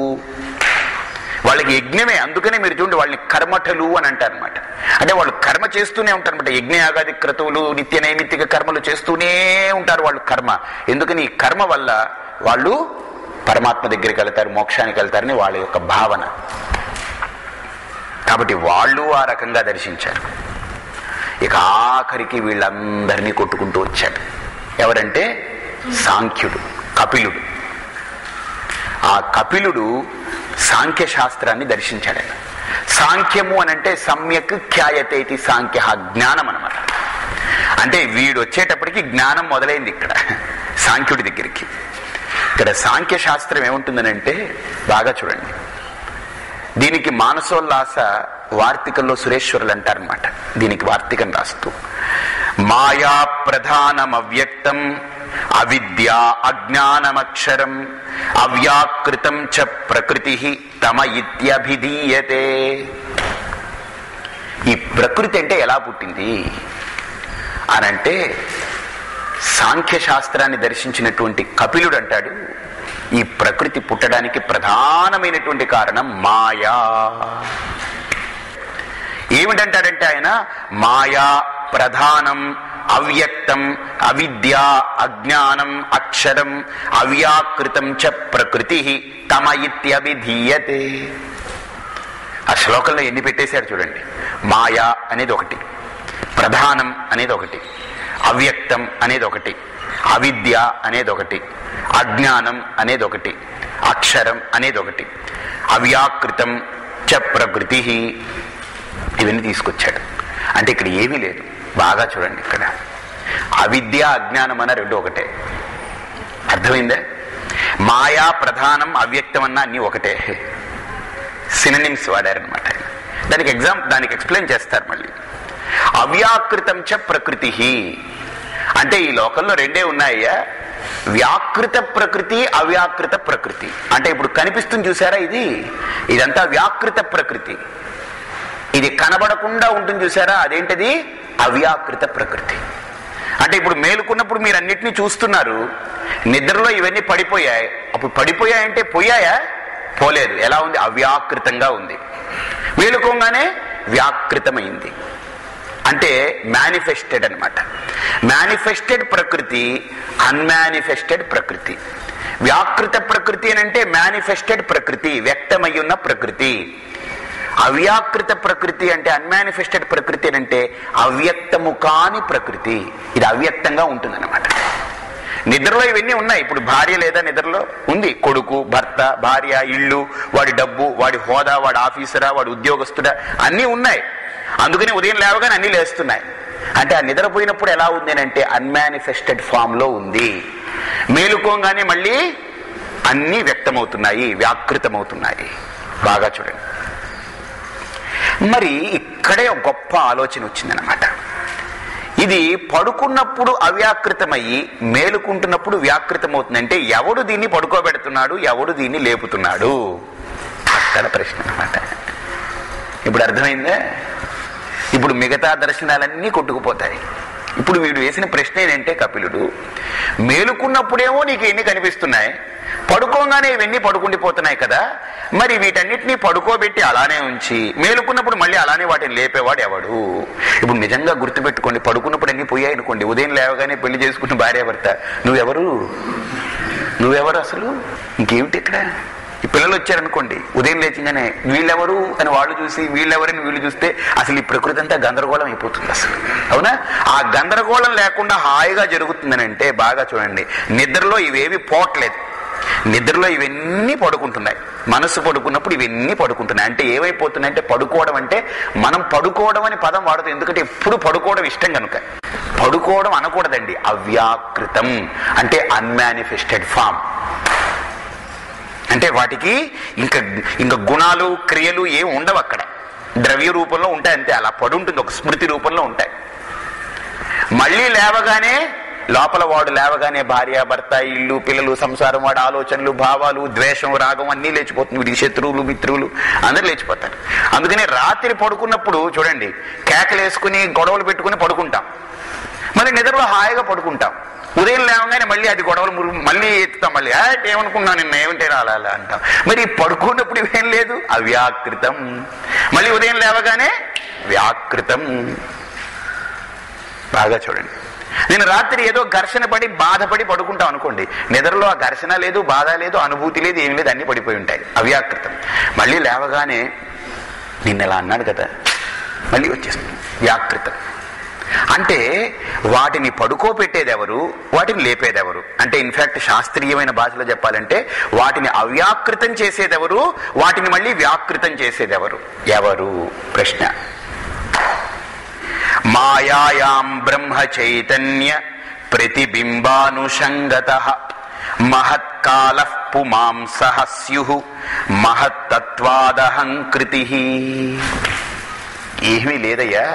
వాళ్ళకి యజ్ఞమే అందుకనే మీరు చూడండి వాళ్ళని కర్మఠలు అని అంటారు అనమాట అంటే వాళ్ళు కర్మ చేస్తూనే ఉంటారు అనమాట యజ్ఞయాగాది క్రతువులు నిత్య నైమిత్తిక కర్మలు చేస్తూనే ఉంటారు వాళ్ళు కర్మ ఎందుకని ఈ కర్మ వల్ల వాళ్ళు పరమాత్మ దగ్గరికి వెళ్తారు మోక్షానికి వెళ్తారని వాళ్ళ యొక్క భావన కాబట్టి వాళ్ళు ఆ రకంగా దర్శించారు ఇక ఆఖరికి వీళ్ళందరినీ కొట్టుకుంటూ వచ్చాడు ఎవరంటే సాంఖ్యుడు కపిలుడు ఆ కపిలుడు సాంఖ్య శాస్త్రాన్ని దర్శించాడు ఆయన సాంఖ్యము అని అంటే సమ్యక్ ఖ్యాయతే ఇది సాంఖ్య జ్ఞానం అనమాట అంటే వీడు వచ్చేటప్పటికి జ్ఞానం మొదలైంది ఇక్కడ సాంఖ్యుడి దగ్గరికి ఇక్కడ సాంఖ్య శాస్త్రం ఏముంటుందనంటే బాగా చూడండి దీనికి మానసోల్లాస వార్తికంలో సురేశ్వరులు అంటారనమాట దీనికి వార్తికం రాస్తూ మాయా ప్రధానం అవ్యక్తం అవిద్య అజ్ఞానమక్షరం అవ్యాకృతం చ ప్రకృతి తమ ఇత్యభిధీయతే ఈ ప్రకృతి అంటే ఎలా పుట్టింది అనంటే సాంఖ్య శాస్త్రాన్ని దర్శించినటువంటి కపిలుడు అంటాడు ఈ ప్రకృతి పుట్టడానికి ప్రధానమైనటువంటి కారణం మాయా ఏమిటంటాడంటే ఆయన మాయా ప్రధానం అవ్యక్తం అవిద్య అజ్ఞానం అక్షరం అవ్యాకృతం చ ప్రకృతి తమ ఇత్యభిధీయతే ఆ శ్లోకంలో ఎన్ని పెట్టేశారు చూడండి మాయా అనేది ఒకటి ప్రధానం అనేది ఒకటి అవ్యక్తం అనేది ఒకటి అవిద్య అనేది ఒకటి అజ్ఞానం అనేది ఒకటి అక్షరం అనేది ఒకటి అవ్యాకృతం చ ప్రకృతి ఇవన్నీ తీసుకొచ్చాడు అంటే ఇక్కడ ఏమీ లేదు బాగా చూడండి ఇక్కడ అవిద్య అజ్ఞానం అన్న రెండు ఒకటే అర్థమైందే మాయా ప్రధానం అవ్యక్తం అన్న అన్ని ఒకటే సినిమ్స్ వాడారనమాట దానికి ఎగ్జామ్ దానికి ఎక్స్ప్లెయిన్ చేస్తారు మళ్ళీ అవ్యాకృతం చ ప్రకృతి అంటే ఈ లోకంలో రెండే ఉన్నాయ్యా వ్యాకృత ప్రకృతి అవ్యాకృత ప్రకృతి అంటే ఇప్పుడు కనిపిస్తుంది చూసారా ఇది ఇదంతా వ్యాకృత ప్రకృతి ఇది కనబడకుండా ఉంటుంది చూసారా అదేంటది అవ్యాకృత ప్రకృతి అంటే ఇప్పుడు మేలుకున్నప్పుడు మీరు అన్నిటినీ చూస్తున్నారు నిద్రలో ఇవన్నీ పడిపోయాయి అప్పుడు పడిపోయాయంటే పోయాయా పోలేదు ఎలా ఉంది అవ్యాకృతంగా ఉంది మేలుకోగానే వ్యాకృతమైంది అంటే మేనిఫెస్టెడ్ అన్నమాట మేనిఫెస్టెడ్ ప్రకృతి అన్మానిఫెస్టెడ్ ప్రకృతి వ్యాకృత ప్రకృతి అని అంటే మేనిఫెస్టెడ్ ప్రకృతి వ్యక్తమయ్యున్న ప్రకృతి అవ్యాకృత ప్రకృతి అంటే అన్మానిఫెస్టెడ్ ప్రకృతి అని అంటే అవ్యక్తము కాని ప్రకృతి ఇది అవ్యక్తంగా ఉంటుందన్నమాట నిద్రలో ఇవన్నీ ఉన్నాయి ఇప్పుడు భార్య లేదా నిద్రలో ఉంది కొడుకు భర్త భార్య ఇల్లు వాడి డబ్బు వాడి హోదా వాడి ఆఫీసరా వాడి ఉద్యోగస్తుడా అన్నీ ఉన్నాయి అందుకని ఉదయం లేవగానే అన్ని లేస్తున్నాయి అంటే ఆ నిద్రపోయినప్పుడు ఎలా ఉంది అని అంటే అన్మానిఫెస్టెడ్ ఫామ్ లో ఉంది మేలుకోగానే మళ్ళీ అన్నీ వ్యక్తమవుతున్నాయి వ్యాకృతమవుతున్నాయి బాగా చూడండి మరి ఇక్కడే ఒక గొప్ప ఆలోచన వచ్చిందనమాట ఇది పడుకున్నప్పుడు అవ్యాకృతమయ్యి మేలుకుంటున్నప్పుడు వ్యాకృతమవుతుంది అంటే ఎవడు దీన్ని పడుకోబెడుతున్నాడు ఎవడు దీన్ని లేపుతున్నాడు అక్కడ ప్రశ్న అన్నమాట ఇప్పుడు అర్థమైందా ఇప్పుడు మిగతా దర్శనాలన్నీ కొట్టుకుపోతాయి ఇప్పుడు వీడు వేసిన ప్రశ్న ఏంటంటే కపిలుడు మేలుకున్నప్పుడేమో నీకు ఎన్ని కనిపిస్తున్నాయి పడుకోగానే ఇవన్నీ పడుకుండిపోతున్నాయి కదా మరి వీటన్నిటినీ పడుకోబెట్టి అలానే ఉంచి మేలుకున్నప్పుడు మళ్ళీ అలానే వాటిని లేపేవాడు ఎవడు ఇప్పుడు నిజంగా గుర్తుపెట్టుకోండి పడుకున్నప్పుడు అన్ని పోయాయి అనుకోండి ఉదయం లేవగానే పెళ్లి చేసుకున్న భార్యాభర్త నువ్వెవరు నువ్వెవరు అసలు ఇంకేమిటి ఇక్కడ ఈ పిల్లలు వచ్చారనుకోండి ఉదయం లేచింగానే వీళ్ళెవరు అని వాళ్ళు చూసి వీళ్ళెవరని వీళ్ళు చూస్తే అసలు ఈ ప్రకృతి అంతా గందరగోళం అయిపోతుంది అసలు అవునా ఆ గందరగోళం లేకుండా హాయిగా జరుగుతుందని అంటే బాగా చూడండి నిద్రలో ఇవేవి పోవట్లేదు నిద్రలో ఇవన్నీ పడుకుంటున్నాయి మనసు పడుకున్నప్పుడు ఇవన్నీ పడుకుంటున్నాయి అంటే ఏమైపోతున్నాయి అంటే పడుకోవడం అంటే మనం పడుకోవడం అని పదం వాడతాం ఎందుకంటే ఎప్పుడు పడుకోవడం ఇష్టం కనుక పడుకోవడం అనకూడదండి అవ్యాకృతం అంటే అన్మానిఫెస్టెడ్ ఫామ్ అంటే వాటికి ఇంకా ఇంకా గుణాలు క్రియలు ఏమి ఉండవు అక్కడ ద్రవ్య రూపంలో ఉంటాయి అంతే అలా పడుంటుంది ఒక స్మృతి రూపంలో ఉంటాయి మళ్ళీ లేవగానే లోపల వాడు లేవగానే భార్య భర్త ఇల్లు పిల్లలు సంసారం వాడు ఆలోచనలు భావాలు ద్వేషం రాగం అన్నీ లేచిపోతుంది వీడికి శత్రువులు మిత్రులు అందరూ లేచిపోతారు అందుకని రాత్రి పడుకున్నప్పుడు చూడండి కేకలేసుకుని గొడవలు పెట్టుకుని పడుకుంటాం మళ్ళీ నిద్రలో హాయిగా పడుకుంటాం ఉదయం లేవగానే మళ్ళీ అది గొడవలు మురుగు మళ్ళీ ఎత్తుతాం మళ్ళీ "ఆ, ఏమనుకున్నా నిన్న ఏమంటే అలా అలా అంటాం మరి పడుకున్నప్పుడు ఇవేం లేదు అవ్యాకృతం మళ్ళీ ఉదయం లేవగానే వ్యాకృతం బాగా చూడండి నేను రాత్రి ఏదో ఘర్షణ పడి బాధపడి పడుకుంటాం అనుకోండి నిద్రలో ఆ ఘర్షణ లేదు బాధ లేదు అనుభూతి లేదు ఏమి లేదు అన్ని పడిపోయి ఉంటాయి అవ్యాకృతం మళ్ళీ లేవగానే నిన్న ఇలా అన్నాడు కదా మళ్ళీ వచ్చేస్తుంది వ్యాకృతం అంటే వాటిని పడుకోబెట్టేదెవరు వాటిని లేపేదెవరు అంటే ఇన్ఫాక్ట్ శాస్త్రీయమైన భాషలో చెప్పాలంటే వాటిని అవ్యాకృతం చేసేదెవరు వాటిని మళ్ళీ వ్యాకృతం చేసేదెవరు ఎవరు ప్రశ్న మాయాయాం బ్రహ్మ చైతన్య ప్రతిబింబానుషంగత మహత్కాల పుమాంస స్యు మహత్తత్వాదహంకృతి ఏమీ లేదయ్యా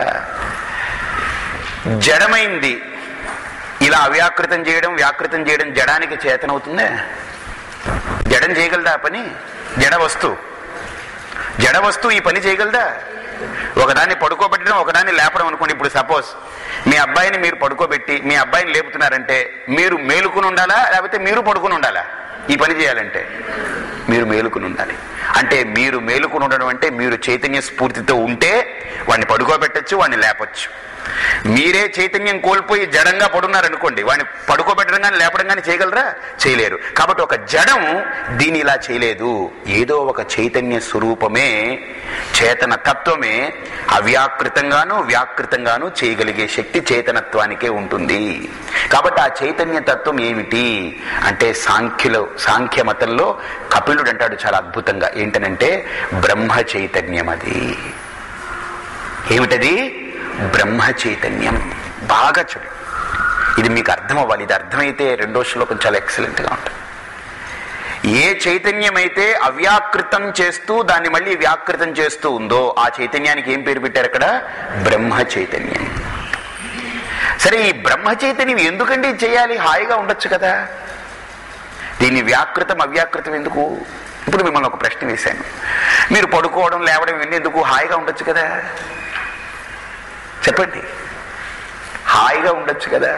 జడమైంది ఇలా అవ్యాకృతం చేయడం వ్యాకృతం చేయడం జడానికి చేతనవుతుందే జడం చేయగలదా ఆ పని జడ వస్తువు జడ వస్తువు ఈ పని చేయగలదా ఒకదాన్ని పడుకోబెట్టడం ఒకదాన్ని లేపడం అనుకోండి ఇప్పుడు సపోజ్ మీ అబ్బాయిని మీరు పడుకోబెట్టి మీ అబ్బాయిని లేపుతున్నారంటే మీరు మేలుకుని ఉండాలా లేకపోతే మీరు పడుకుని ఉండాలా ఈ పని చేయాలంటే మీరు మేలుకుని ఉండాలి అంటే మీరు మేలుకుని ఉండడం అంటే మీరు చైతన్య స్ఫూర్తితో ఉంటే వాడిని పడుకోబెట్టచ్చు వాడిని లేపచ్చు మీరే చైతన్యం కోల్పోయి జడంగా పడున్నారనుకోండి వాడిని పడుకోబెట్టడం కానీ లేపడం కానీ చేయగలరా చేయలేరు కాబట్టి ఒక జడం దీని ఇలా చేయలేదు ఏదో ఒక చైతన్య స్వరూపమే చేతన తత్వమే అవ్యాకృతంగాను వ్యాకృతంగాను చేయగలిగే శక్తి చేతనత్వానికే ఉంటుంది కాబట్టి ఆ చైతన్య తత్వం ఏమిటి అంటే సాంఖ్యులో సాంఖ్య మతంలో కపిలుడు అంటాడు చాలా అద్భుతంగా ఏంటనంటే బ్రహ్మ చైతన్యం అది ఏమిటది బ్రహ్మ చైతన్యం బాగా చూడు ఇది మీకు అర్థం అవ్వాలి ఇది అర్థమైతే రెండో శ్లోకం చాలా ఎక్సలెంట్గా ఉంటుంది ఏ చైతన్యం అయితే అవ్యాకృతం చేస్తూ దాన్ని మళ్ళీ వ్యాకృతం చేస్తూ ఉందో ఆ చైతన్యానికి ఏం పేరు పెట్టారు అక్కడ బ్రహ్మ చైతన్యం సరే ఈ బ్రహ్మ చైతన్యం ఎందుకండి చేయాలి హాయిగా ఉండొచ్చు కదా దీన్ని వ్యాకృతం అవ్యాకృతం ఎందుకు ఇప్పుడు మిమ్మల్ని ఒక ప్రశ్న వేశాను మీరు పడుకోవడం లేవడం ఇవన్నీ ఎందుకు హాయిగా ఉండొచ్చు కదా చెప్పండి హాయిగా ఉండొచ్చు కదా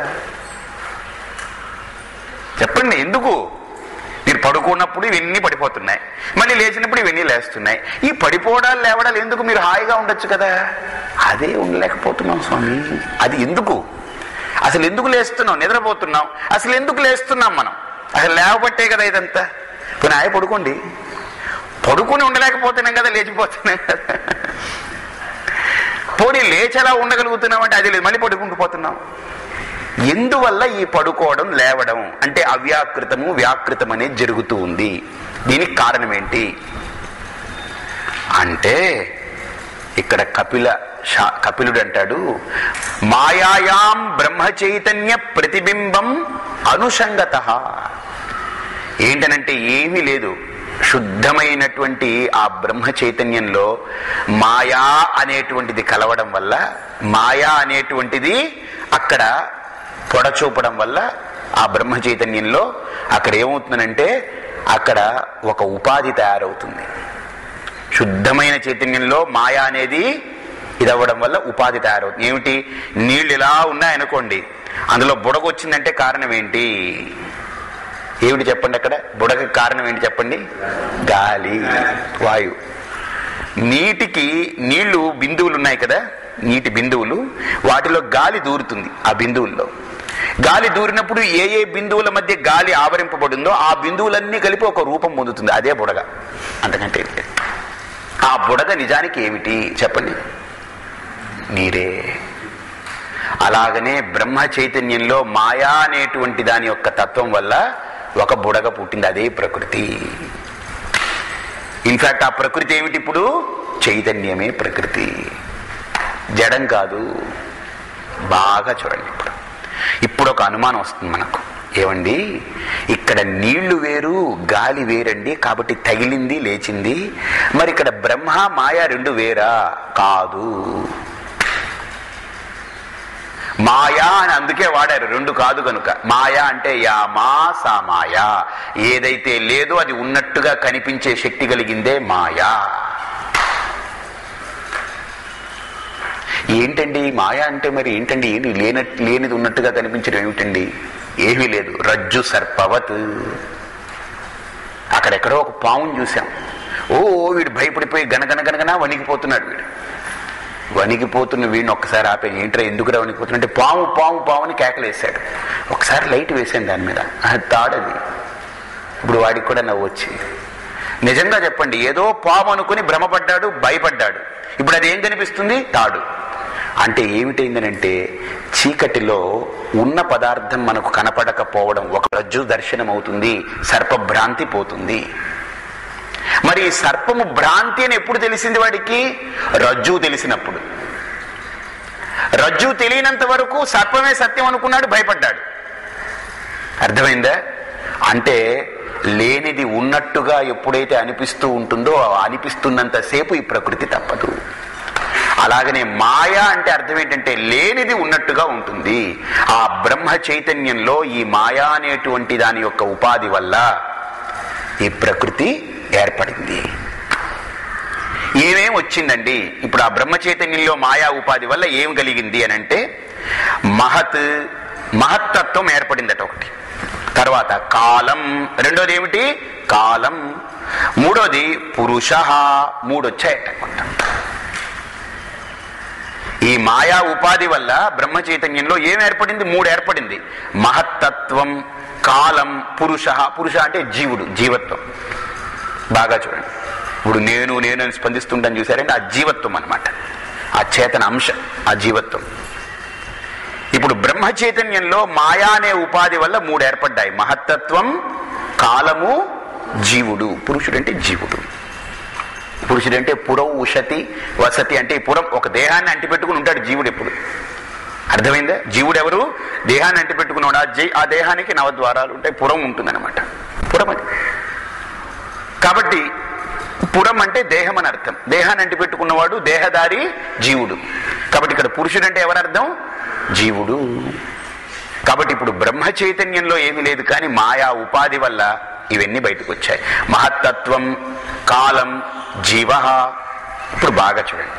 చెప్పండి ఎందుకు మీరు పడుకున్నప్పుడు ఇవన్నీ పడిపోతున్నాయి మళ్ళీ లేచినప్పుడు ఇవన్నీ లేస్తున్నాయి ఈ పడిపోవడాలు లేవడాలు ఎందుకు మీరు హాయిగా ఉండొచ్చు కదా అదే ఉండలేకపోతున్నాం స్వామి అది ఎందుకు అసలు ఎందుకు లేస్తున్నాం నిద్రపోతున్నాం అసలు ఎందుకు లేస్తున్నాం మనం అసలు లేవబట్టే కదా ఇదంతా పోనీ హాయి పడుకోండి పడుకుని ఉండలేకపోతున్నాం కదా లేచిపోతున్నాం కదా పోనీ లేచేలా ఉండగలుగుతున్నాం అంటే అది లేదు మళ్ళీ పడుకుంటూ పోతున్నాం ఎందువల్ల ఈ పడుకోవడం లేవడం అంటే అవ్యాకృతము వ్యాకృతం అనేది జరుగుతూ ఉంది దీనికి కారణం ఏంటి అంటే ఇక్కడ కపిల శా- కపిలుడు అంటాడు మాయాయాం బ్రహ్మ చైతన్య ప్రతిబింబం అనుషంగత ఏంటనంటే ఏమీ లేదు శుద్ధమైనటువంటి ఆ బ్రహ్మ చైతన్యంలో మాయా అనేటువంటిది కలవడం వల్ల మాయా అనేటువంటిది అక్కడ పొడ చూపడం వల్ల ఆ బ్రహ్మ చైతన్యంలో అక్కడ ఏమవుతుందంటే అక్కడ ఒక ఉపాధి తయారవుతుంది శుద్ధమైన చైతన్యంలో మాయ అనేది ఇది అవ్వడం వల్ల ఉపాధి తయారవుతుంది ఏమిటి నీళ్ళు ఇలా ఉన్నాయనుకోండి అందులో బుడగ వచ్చిందంటే కారణం ఏంటి ఏమిటి చెప్పండి అక్కడ బుడగ కారణం ఏంటి చెప్పండి గాలి వాయు నీటికి నీళ్లు బిందువులు ఉన్నాయి కదా నీటి బిందువులు వాటిలో గాలి దూరుతుంది ఆ బిందువుల్లో గాలి దూరినప్పుడు ఏ ఏ బిందువుల మధ్య గాలి ఆవరింపబడిందో ఆ బిందువులన్నీ కలిపి ఒక రూపం పొందుతుంది అదే బుడగ అంతకంటే ఏం లేదు. ఆ బుడగ నిజానికి ఏమిటి చెప్పండి నీరే అలాగనే బ్రహ్మ చైతన్యంలో మాయా అనేటువంటి దాని యొక్క తత్వం వల్ల ఒక బుడగ పుట్టింది అదే ప్రకృతి ఇన్ఫాక్ట్ ఆ ప్రకృతి ఏమిటి ఇప్పుడు చైతన్యమే ప్రకృతి జడం కాదు బాగా చూడండి ఇప్పుడు ఇప్పుడు ఒక అనుమానం వస్తుంది మనకు ఏమండి ఇక్కడ నీళ్లు వేరు గాలి వేరండి కాబట్టి తగిలింది లేచింది మరి ఇక్కడ బ్రహ్మ మాయ రెండు వేరా కాదు మాయా అని అందుకే వాడారు రెండు కాదు కనుక మాయా అంటే యా మా సా మాయా ఏదైతే లేదో అది ఉన్నట్టుగా కనిపించే శక్తి కలిగిందే మాయా ఏంటండి మాయా అంటే మరి ఏంటండి ఏంటి లేనట్ లేనిది ఉన్నట్టుగా కనిపించడం ఏమిటండి ఏమీ లేదు రజ్జు సర్పవత్ అక్కడెక్కడో ఒక పావుని చూసాం ఓ వీడు భయపడిపోయి గనగన గనగన వణికిపోతున్నాడు వీడు వణికిపోతున్న వీడిని ఒక్కసారి ఆపే ఏంట్రా ఎందుకురా వణికిపోతున్నా అంటే పాము పాము పాము అని కేకలేశాడు ఒకసారి లైట్ వేసాను దాని మీద అది తాడది ఇప్పుడు వాడికి కూడా నవ్వు వచ్చింది నిజంగా చెప్పండి ఏదో పాము అనుకుని భ్రమపడ్డాడు భయపడ్డాడు ఇప్పుడు అది ఏం కనిపిస్తుంది తాడు అంటే ఏమిటైందనంటే చీకటిలో ఉన్న పదార్థం మనకు కనపడకపోవడం ఒక రజ్జు దర్శనం అవుతుంది సర్పభ్రాంతి పోతుంది మరి ఈ సర్పము భ్రాంతి అని ఎప్పుడు తెలిసింది వాడికి రజ్జువు తెలిసినప్పుడు రజ్జువు తెలియనంత వరకు సర్పమే సత్యం అనుకున్నాడు భయపడ్డాడు అర్థమైందా అంటే లేనిది ఉన్నట్టుగా ఎప్పుడైతే అనిపిస్తూ ఉంటుందో ఆ అనిపిస్తున్నంతసేపు ఈ ప్రకృతి తప్పదు అలాగనే మాయ అంటే అర్థం ఏంటంటే లేనిది ఉన్నట్టుగా ఉంటుంది ఆ బ్రహ్మ చైతన్యంలో ఈ మాయా అనేటువంటి దాని యొక్క ఉపాధి వల్ల ఈ ప్రకృతి ఏర్పడింది ఏమేం వచ్చిందండి ఇప్పుడు ఆ బ్రహ్మ చైతన్యంలో మాయా ఉపాధి వల్ల ఏం కలిగింది అని అంటే మహత్ మహత్తత్వం ఏర్పడిందట ఒకటి తర్వాత కాలం రెండోది ఏమిటి కాలం మూడోది పురుష మూడొచ్చాయట కొంత ఈ మాయా ఉపాధి వల్ల బ్రహ్మ చైతన్యంలో ఏం ఏర్పడింది మూడు ఏర్పడింది మహత్తత్వం కాలం పురుష పురుష అంటే జీవుడు జీవత్వం బాగా చూడండి ఇప్పుడు నేను నేను అని స్పందిస్తుంటాను చూసారంటే ఆ జీవత్వం అన్నమాట ఆ చేతన అంశం ఆ జీవత్వం ఇప్పుడు బ్రహ్మ చైతన్యంలో మాయా అనే ఉపాధి వల్ల మూడు ఏర్పడ్డాయి మహత్తత్వం కాలము జీవుడు పురుషుడు అంటే జీవుడు పురుషుడు అంటే పురం ఉషతి వసతి అంటే ఈ పురం ఒక దేహాన్ని అంటిపెట్టుకుని ఉంటాడు జీవుడు ఎప్పుడు అర్థమైందా జీవుడు ఎవరు దేహాన్ని అంటిపెట్టుకున్నాడు ఆ జీ ఆ దేహానికి నవద్వారాలు ఉంటాయి పురం ఉంటుందన్నమాట పురం అది కాబట్టి పురం అంటే దేహం అని అర్థం దేహాన్ని అంటిపెట్టుకున్నవాడు దేహదారి జీవుడు కాబట్టి ఇక్కడ పురుషుడు అంటే ఎవరర్థం జీవుడు కాబట్టి ఇప్పుడు బ్రహ్మ చైతన్యంలో ఏమీ లేదు కానీ మాయా ఉపాధి వల్ల ఇవన్నీ బయటకు వచ్చాయి మహత్తత్వం కాలం జీవ ఇప్పుడు బాగా చూడండి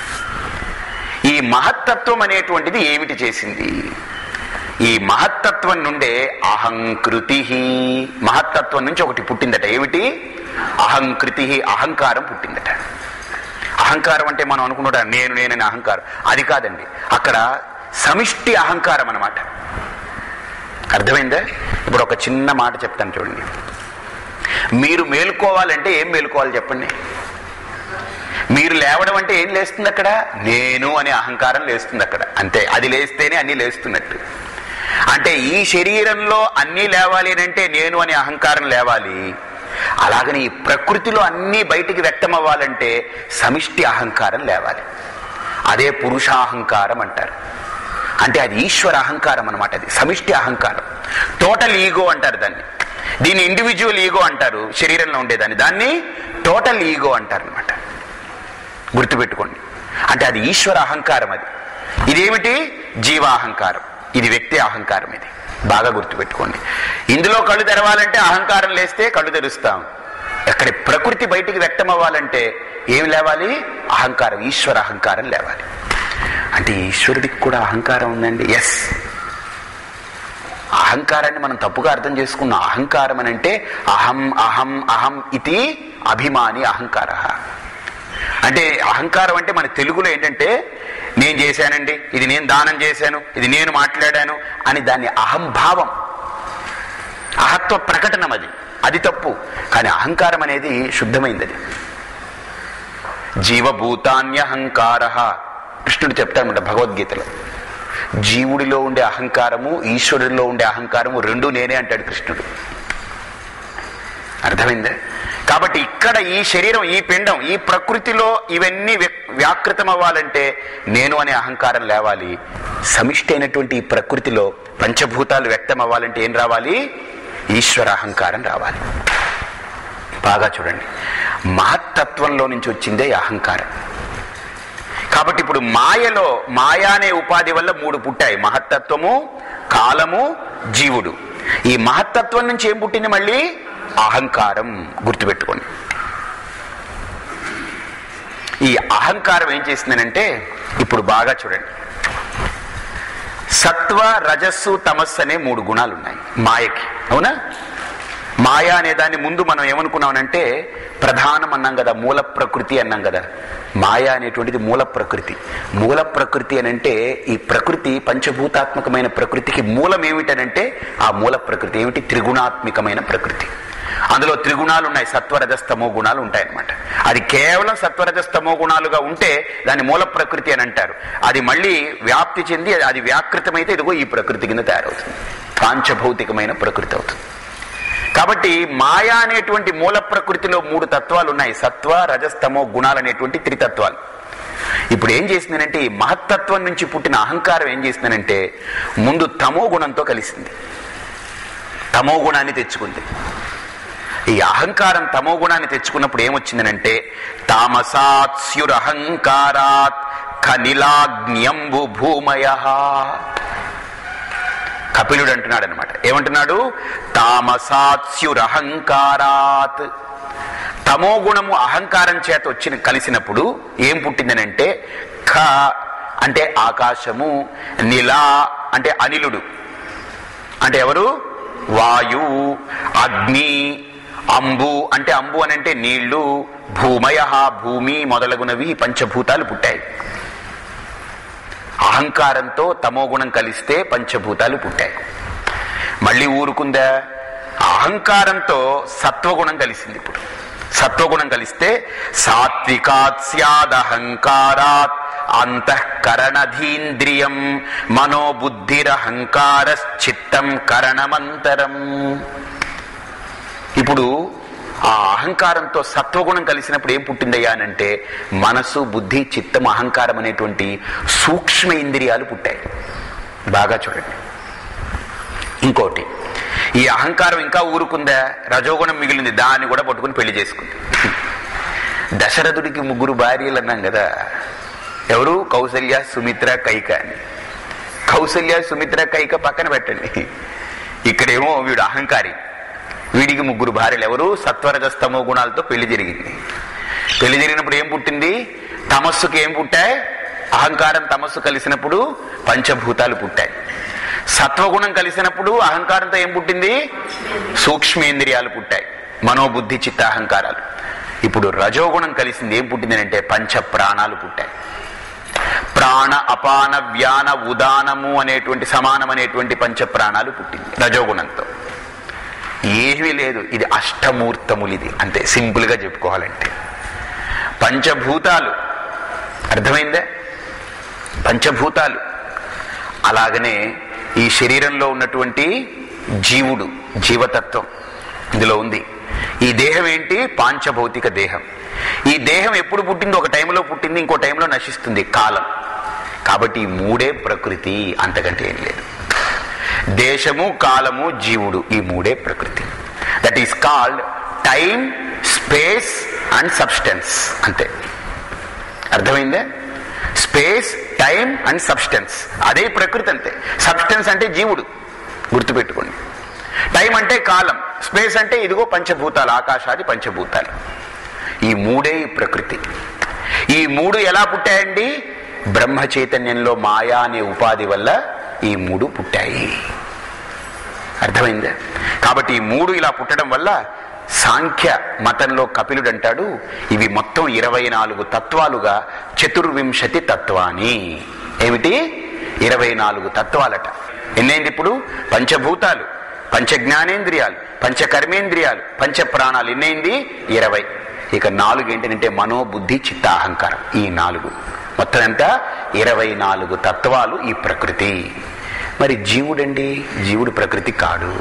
ఈ మహత్తత్వం అనేటువంటిది ఏమిటి చేసింది ఈ మహత్తత్వం నుండే అహంకృతి మహత్తత్వం నుంచి ఒకటి పుట్టిందట ఏమిటి అహంకృతి అహంకారం పుట్టిందట అహంకారం అంటే మనం అనుకున్నాడు నేను నేనని అహంకారం అది కాదండి అక్కడ సమిష్టి అహంకారం అన్నమాట అర్థమైందా ఇప్పుడు ఒక చిన్న మాట చెప్తాను చూడండి మీరు మేలుకోవాలంటే ఏం మేలుకోవాలి చెప్పండి మీరు లేవడం అంటే ఏం లేస్తుంది అక్కడ నేను అనే అహంకారం లేస్తుంది అక్కడ అంతే అది లేస్తేనే అన్ని లేస్తున్నట్టు అంటే ఈ శరీరంలో అన్నీ లేవాలి అని అంటే నేను అనే అహంకారం లేవాలి అలాగని ఈ ప్రకృతిలో అన్నీ బయటికి వ్యక్తం అవ్వాలంటే సమిష్టి అహంకారం లేవాలి అదే పురుషాహంకారం అంటారు అంటే అది ఈశ్వర అహంకారం అనమాట అది సమిష్టి అహంకారం టోటల్ ఈగో అంటారు దాన్ని దీన్ని ఇండివిజువల్ ఈగో అంటారు శరీరంలో ఉండేదాన్ని దాన్ని టోటల్ ఈగో అంటారు అనమాట గుర్తుపెట్టుకోండి అంటే అది ఈశ్వర అహంకారం అది ఇదేమిటి జీవాహంకారం ఇది వ్యక్తి అహంకారం ఇది బాగా గుర్తుపెట్టుకోండి ఇందులో కళ్ళు తెరవాలంటే అహంకారం లేస్తే కళ్ళు తెరుస్తాం ఎక్కడ ప్రకృతి బయటికి వ్యక్తం అవ్వాలంటే ఏం లేవాలి అహంకారం ఈశ్వర అహంకారం లేవాలి అంటే ఈశ్వరుడికి కూడా అహంకారం ఉందండి ఎస్ అహంకారాన్ని మనం తప్పుగా అర్థం చేసుకున్నాం అహంకారం అని అంటే అహం అహం అహం ఇది అభిమాని అహంకార అంటే అహంకారం అంటే మన తెలుగులో ఏంటంటే నేను చేశానండి ఇది నేను దానం చేశాను ఇది నేను మాట్లాడాను అని దాన్ని అహంభావం అహత్వ ప్రకటనం అది అది తప్పు కానీ అహంకారం అనేది శుద్ధమైంది అది జీవభూతాన్యహంకార కృష్ణుడు చెప్తాడనమాట భగవద్గీతలో జీవుడిలో ఉండే అహంకారము ఈశ్వరుడిలో ఉండే అహంకారము రెండు నేనే అంటాడు కృష్ణుడు అర్థమైందే కాబట్టి ఇక్కడ ఈ శరీరం ఈ పిండం ఈ ప్రకృతిలో ఇవన్నీ వ్య- వ్యాకృతం అవ్వాలంటే నేను అనే అహంకారం లేవాలి సమిష్టి అయినటువంటి ఈ ప్రకృతిలో పంచభూతాలు వ్యక్తం అవ్వాలంటే ఏం రావాలి ఈశ్వర అహంకారం రావాలి బాగా చూడండి మహత్తత్వంలో నుంచి వచ్చిందే ఈ అహంకారం కాబట్టి ఇప్పుడు మాయలో మాయా అనే ఉపాధి వల్ల మూడు పుట్టాయి మహత్తత్వము కాలము జీవుడు ఈ మహత్తత్వం నుంచి ఏం పుట్టింది మళ్ళీ అహంకారం గుర్తుపెట్టుకోండి ఈ అహంకారం ఏం చేసిందనంటే ఇప్పుడు బాగా చూడండి సత్వ రజస్సు తమస్సు అనే మూడు గుణాలు ఉన్నాయి మాయకి అవునా మాయ అనే దాన్ని ముందు మనం ఏమనుకున్నామనంటే ప్రధానం అన్నాం కదా మూల ప్రకృతి అన్నాం కదా మాయ అనేటువంటిది మూల ప్రకృతి మూల ప్రకృతి అని అంటే ఈ ప్రకృతి పంచభూతాత్మకమైన ప్రకృతికి మూలం ఏమిటనంటే ఆ మూల ప్రకృతి ఏమిటి త్రిగుణాత్మికమైన ప్రకృతి అందులో త్రిగుణాలు ఉన్నాయి సత్వరజస్తమో గుణాలు ఉంటాయన్నమాట అది కేవలం సత్వరజస్తమో గుణాలుగా ఉంటే దాన్ని మూల ప్రకృతి అని అంటారు అది మళ్ళీ వ్యాప్తి చెంది అది వ్యాకృతమైతే ఇదిగో ఈ ప్రకృతి కింద తయారవుతుంది పాంచభౌతికమైన ప్రకృతి అవుతుంది కాబట్టి మాయా అనేటువంటి మూల ప్రకృతిలో మూడు తత్వాలు ఉన్నాయి సత్వ రజస్తమో గుణాలు అనేటువంటి త్రితత్వాలు ఇప్పుడు ఏం చేసిందనంటే ఈ మహత్తత్వం నుంచి పుట్టిన అహంకారం ఏం చేసిందనంటే ముందు తమో గుణంతో కలిసింది తమో గుణాన్ని తెచ్చుకుంది ఈ అహంకారం తమో గుణాన్ని తెచ్చుకున్నప్పుడు ఏమొచ్చిందనంటే తామసాత్స్యురహంకారాత్ ఖనిలాగ్న్యంబు భూమయ కపిలుడు అంటున్నాడు అనమాట ఏమంటున్నాడు తామసాత్స్యురహంకారాత్ తమో గుణము అహంకారం చేత వచ్చిన కలిసినప్పుడు ఏం పుట్టిందనంటే ఖ అంటే ఆకాశము నిలా అంటే అనిలుడు అంటే ఎవరు వాయు అగ్ని అంబు అంటే అంబు అని అంటే నీళ్లు భూమయ భూమి మొదలగునవి పంచభూతాలు పుట్టాయి అహంకారంతో తమో గుణం కలిస్తే పంచభూతాలు పుట్టాయి మళ్ళీ ఊరుకుందా అహంకారంతో సత్వగుణం కలిసింది ఇప్పుడు సత్వగుణం కలిస్తే సాత్వికాత్ స్యాదహంకారాత్ అంతఃకరణధీంద్రియం మనోబుద్ధిరహంకారశ్చిత్తం కరణమంతరం ఇప్పుడు ఆ అహంకారంతో సత్వగుణం కలిసినప్పుడు ఏం పుట్టిందయ్యా అనంటే మనసు బుద్ధి చిత్తం అహంకారం అనేటువంటి సూక్ష్మ ఇంద్రియాలు పుట్టాయి బాగా చూడండి ఇంకోటి ఈ అహంకారం ఇంకా ఊరుకుందా రజోగుణం మిగిలింది దాన్ని కూడా పట్టుకుని పెళ్లి చేసుకుంది దశరథుడికి ముగ్గురు భార్యలు అన్నాం కదా ఎవరు కౌసల్య సుమిత్ర కైక అని కౌసల్య సుమిత్ర కైక పక్కన పెట్టండి ఇక్కడేమో వీడు అహంకారి వీడికి ముగ్గురు భార్యలు ఎవరు సత్వరజస్తమో గుణాలతో పెళ్లి జరిగింది పెళ్లి జరిగినప్పుడు ఏం పుట్టింది తమస్సుకి ఏం పుట్టాయి అహంకారం తమస్సు కలిసినప్పుడు పంచభూతాలు పుట్టాయి సత్వగుణం కలిసినప్పుడు అహంకారంతో ఏం పుట్టింది సూక్ష్మేంద్రియాలు పుట్టాయి మనోబుద్ధి చిత్త అహంకారాలు ఇప్పుడు రజోగుణం కలిసింది ఏం పుట్టింది అంటే పంచ ప్రాణాలు పుట్టాయి ప్రాణ అపాన వ్యాన ఉదానము అనేటువంటి సమానం అనేటువంటి పంచ ప్రాణాలు పుట్టింది రజోగుణంతో ఏమీ లేదు ఇది అష్టమూర్తములు ఇది అంతే సింపుల్ గా చెప్పుకోవాలంటే పంచభూతాలు అర్థమైందే పంచభూతాలు అలాగనే ఈ శరీరంలో ఉన్నటువంటి జీవుడు జీవతత్వం ఇందులో ఉంది ఈ దేహం ఏంటి పాంచభౌతిక దేహం ఈ దేహం ఎప్పుడు పుట్టింది ఒక టైంలో పుట్టింది ఇంకో టైంలో నశిస్తుంది కాలం కాబట్టి ఈ మూడే ప్రకృతి అంతకంటే ఏం లేదు దేశము కాలము జీవుడు ఈ మూడే ప్రకృతి that is called time space and substance అంతే అర్థమైందే స్పేస్ టైం అండ్ సబ్స్టెన్స్ అదే ప్రకృతి అంతే సబ్స్టెన్స్ అంటే జీవుడు గుర్తుపెట్టుకోండి టైం అంటే కాలం స్పేస్ అంటే ఇదిగో పంచభూతాలు ఆకాశాది పంచభూతాలు ఈ మూడే ఈ ప్రకృతి ఈ మూడు ఎలా పుట్టాయండి బ్రహ్మ చైతన్యంలో మాయా అనే ఉపాధి వల్ల ఈ మూడు పుట్టాయి అర్థమైందా కాబట్టి ఈ మూడు ఇలా పుట్టడం వల్ల సాంఖ్య మతంలో కపిలుడు అంటాడు ఇవి మొత్తం ఇరవై నాలుగు తత్వాలుగా చతుర్వింశతి తత్వాని ఏమిటి ఇరవై నాలుగు తత్వాలట ఎన్నైంది ఇప్పుడు పంచభూతాలు పంచ జ్ఞానేంద్రియాలు పంచ కర్మేంద్రియాలు పంచ ప్రాణాలు ఎన్నైంది ఇరవై ఇక నాలుగు ఏంటంటే మనోబుద్ధి చిత్త అహంకారం ఈ నాలుగు మొత్తం ఎంత ఇరవై నాలుగు తత్వాలు ఈ ప్రకృతి మరి జీవుడండి జీవుడు ప్రకృతి కాడు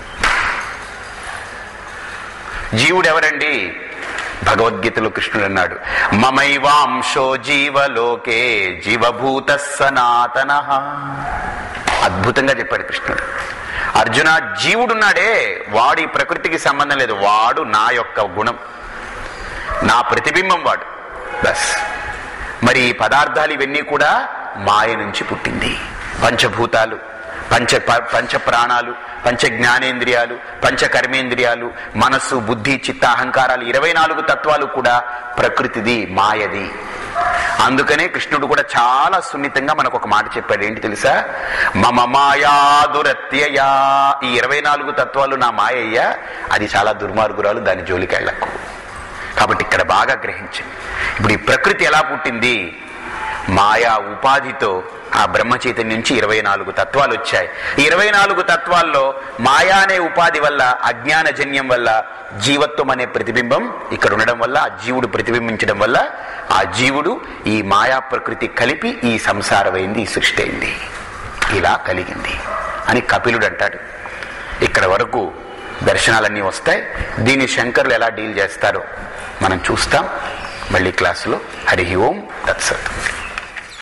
జీవుడు ఎవరండి భగవద్గీతలో కృష్ణుడు అన్నాడు మమైవాంశో జీవలోకే జీవభూత సనాతన అద్భుతంగా చెప్పాడు కృష్ణుడు అర్జున జీవుడున్నాడే వాడు ఈ ప్రకృతికి సంబంధం లేదు వాడు నా యొక్క గుణం నా ప్రతిబింబం వాడు బస్ మరి ఈ పదార్థాలు ఇవన్నీ కూడా మాయ నుంచి పుట్టింది పంచభూతాలు పంచ ప- పంచ ప్రాణాలు పంచ జ్ఞానేంద్రియాలు పంచ కర్మేంద్రియాలు మనస్సు బుద్ధి చిత్త అహంకారాలు ఇరవై నాలుగు తత్వాలు కూడా ప్రకృతిది మాయది అందుకనే కృష్ణుడు కూడా చాలా సున్నితంగా మనకు ఒక మాట చెప్పాడు ఏంటి తెలుసా మమ మాయా దురత్యయా ఈ ఇరవై నాలుగు తత్వాలు నా మాయయ్యా అది చాలా దుర్మార్గురాలు దాని జోలికి వెళ్ళకు కాబట్టి ఇక్కడ బాగా గ్రహించండి ఇప్పుడు ఈ ప్రకృతి ఎలా పుట్టింది మాయా ఉపాధితో ఆ బ్రహ్మ చైతన్యం నుంచి ఇరవై నాలుగు తత్వాలు వచ్చాయి ఈ ఇరవై నాలుగు తత్వాల్లో మాయా అనే ఉపాధి వల్ల అజ్ఞానజన్యం వల్ల జీవత్వం అనే ప్రతిబింబం ఇక్కడ ఉండడం వల్ల ఆ జీవుడు ప్రతిబింబించడం వల్ల ఆ జీవుడు ఈ మాయా ప్రకృతి కలిపి ఈ సంసారమైంది ఈ సృష్టి అయింది ఇలా కలిగింది అని కపిలుడు అంటాడు ఇక్కడ వరకు దర్శనాలన్నీ వస్తాయి దీన్ని శంకరులు ఎలా డీల్ చేస్తారో మనం చూస్తాం మళ్ళీ క్లాసులో హరి ఓం తత్సత్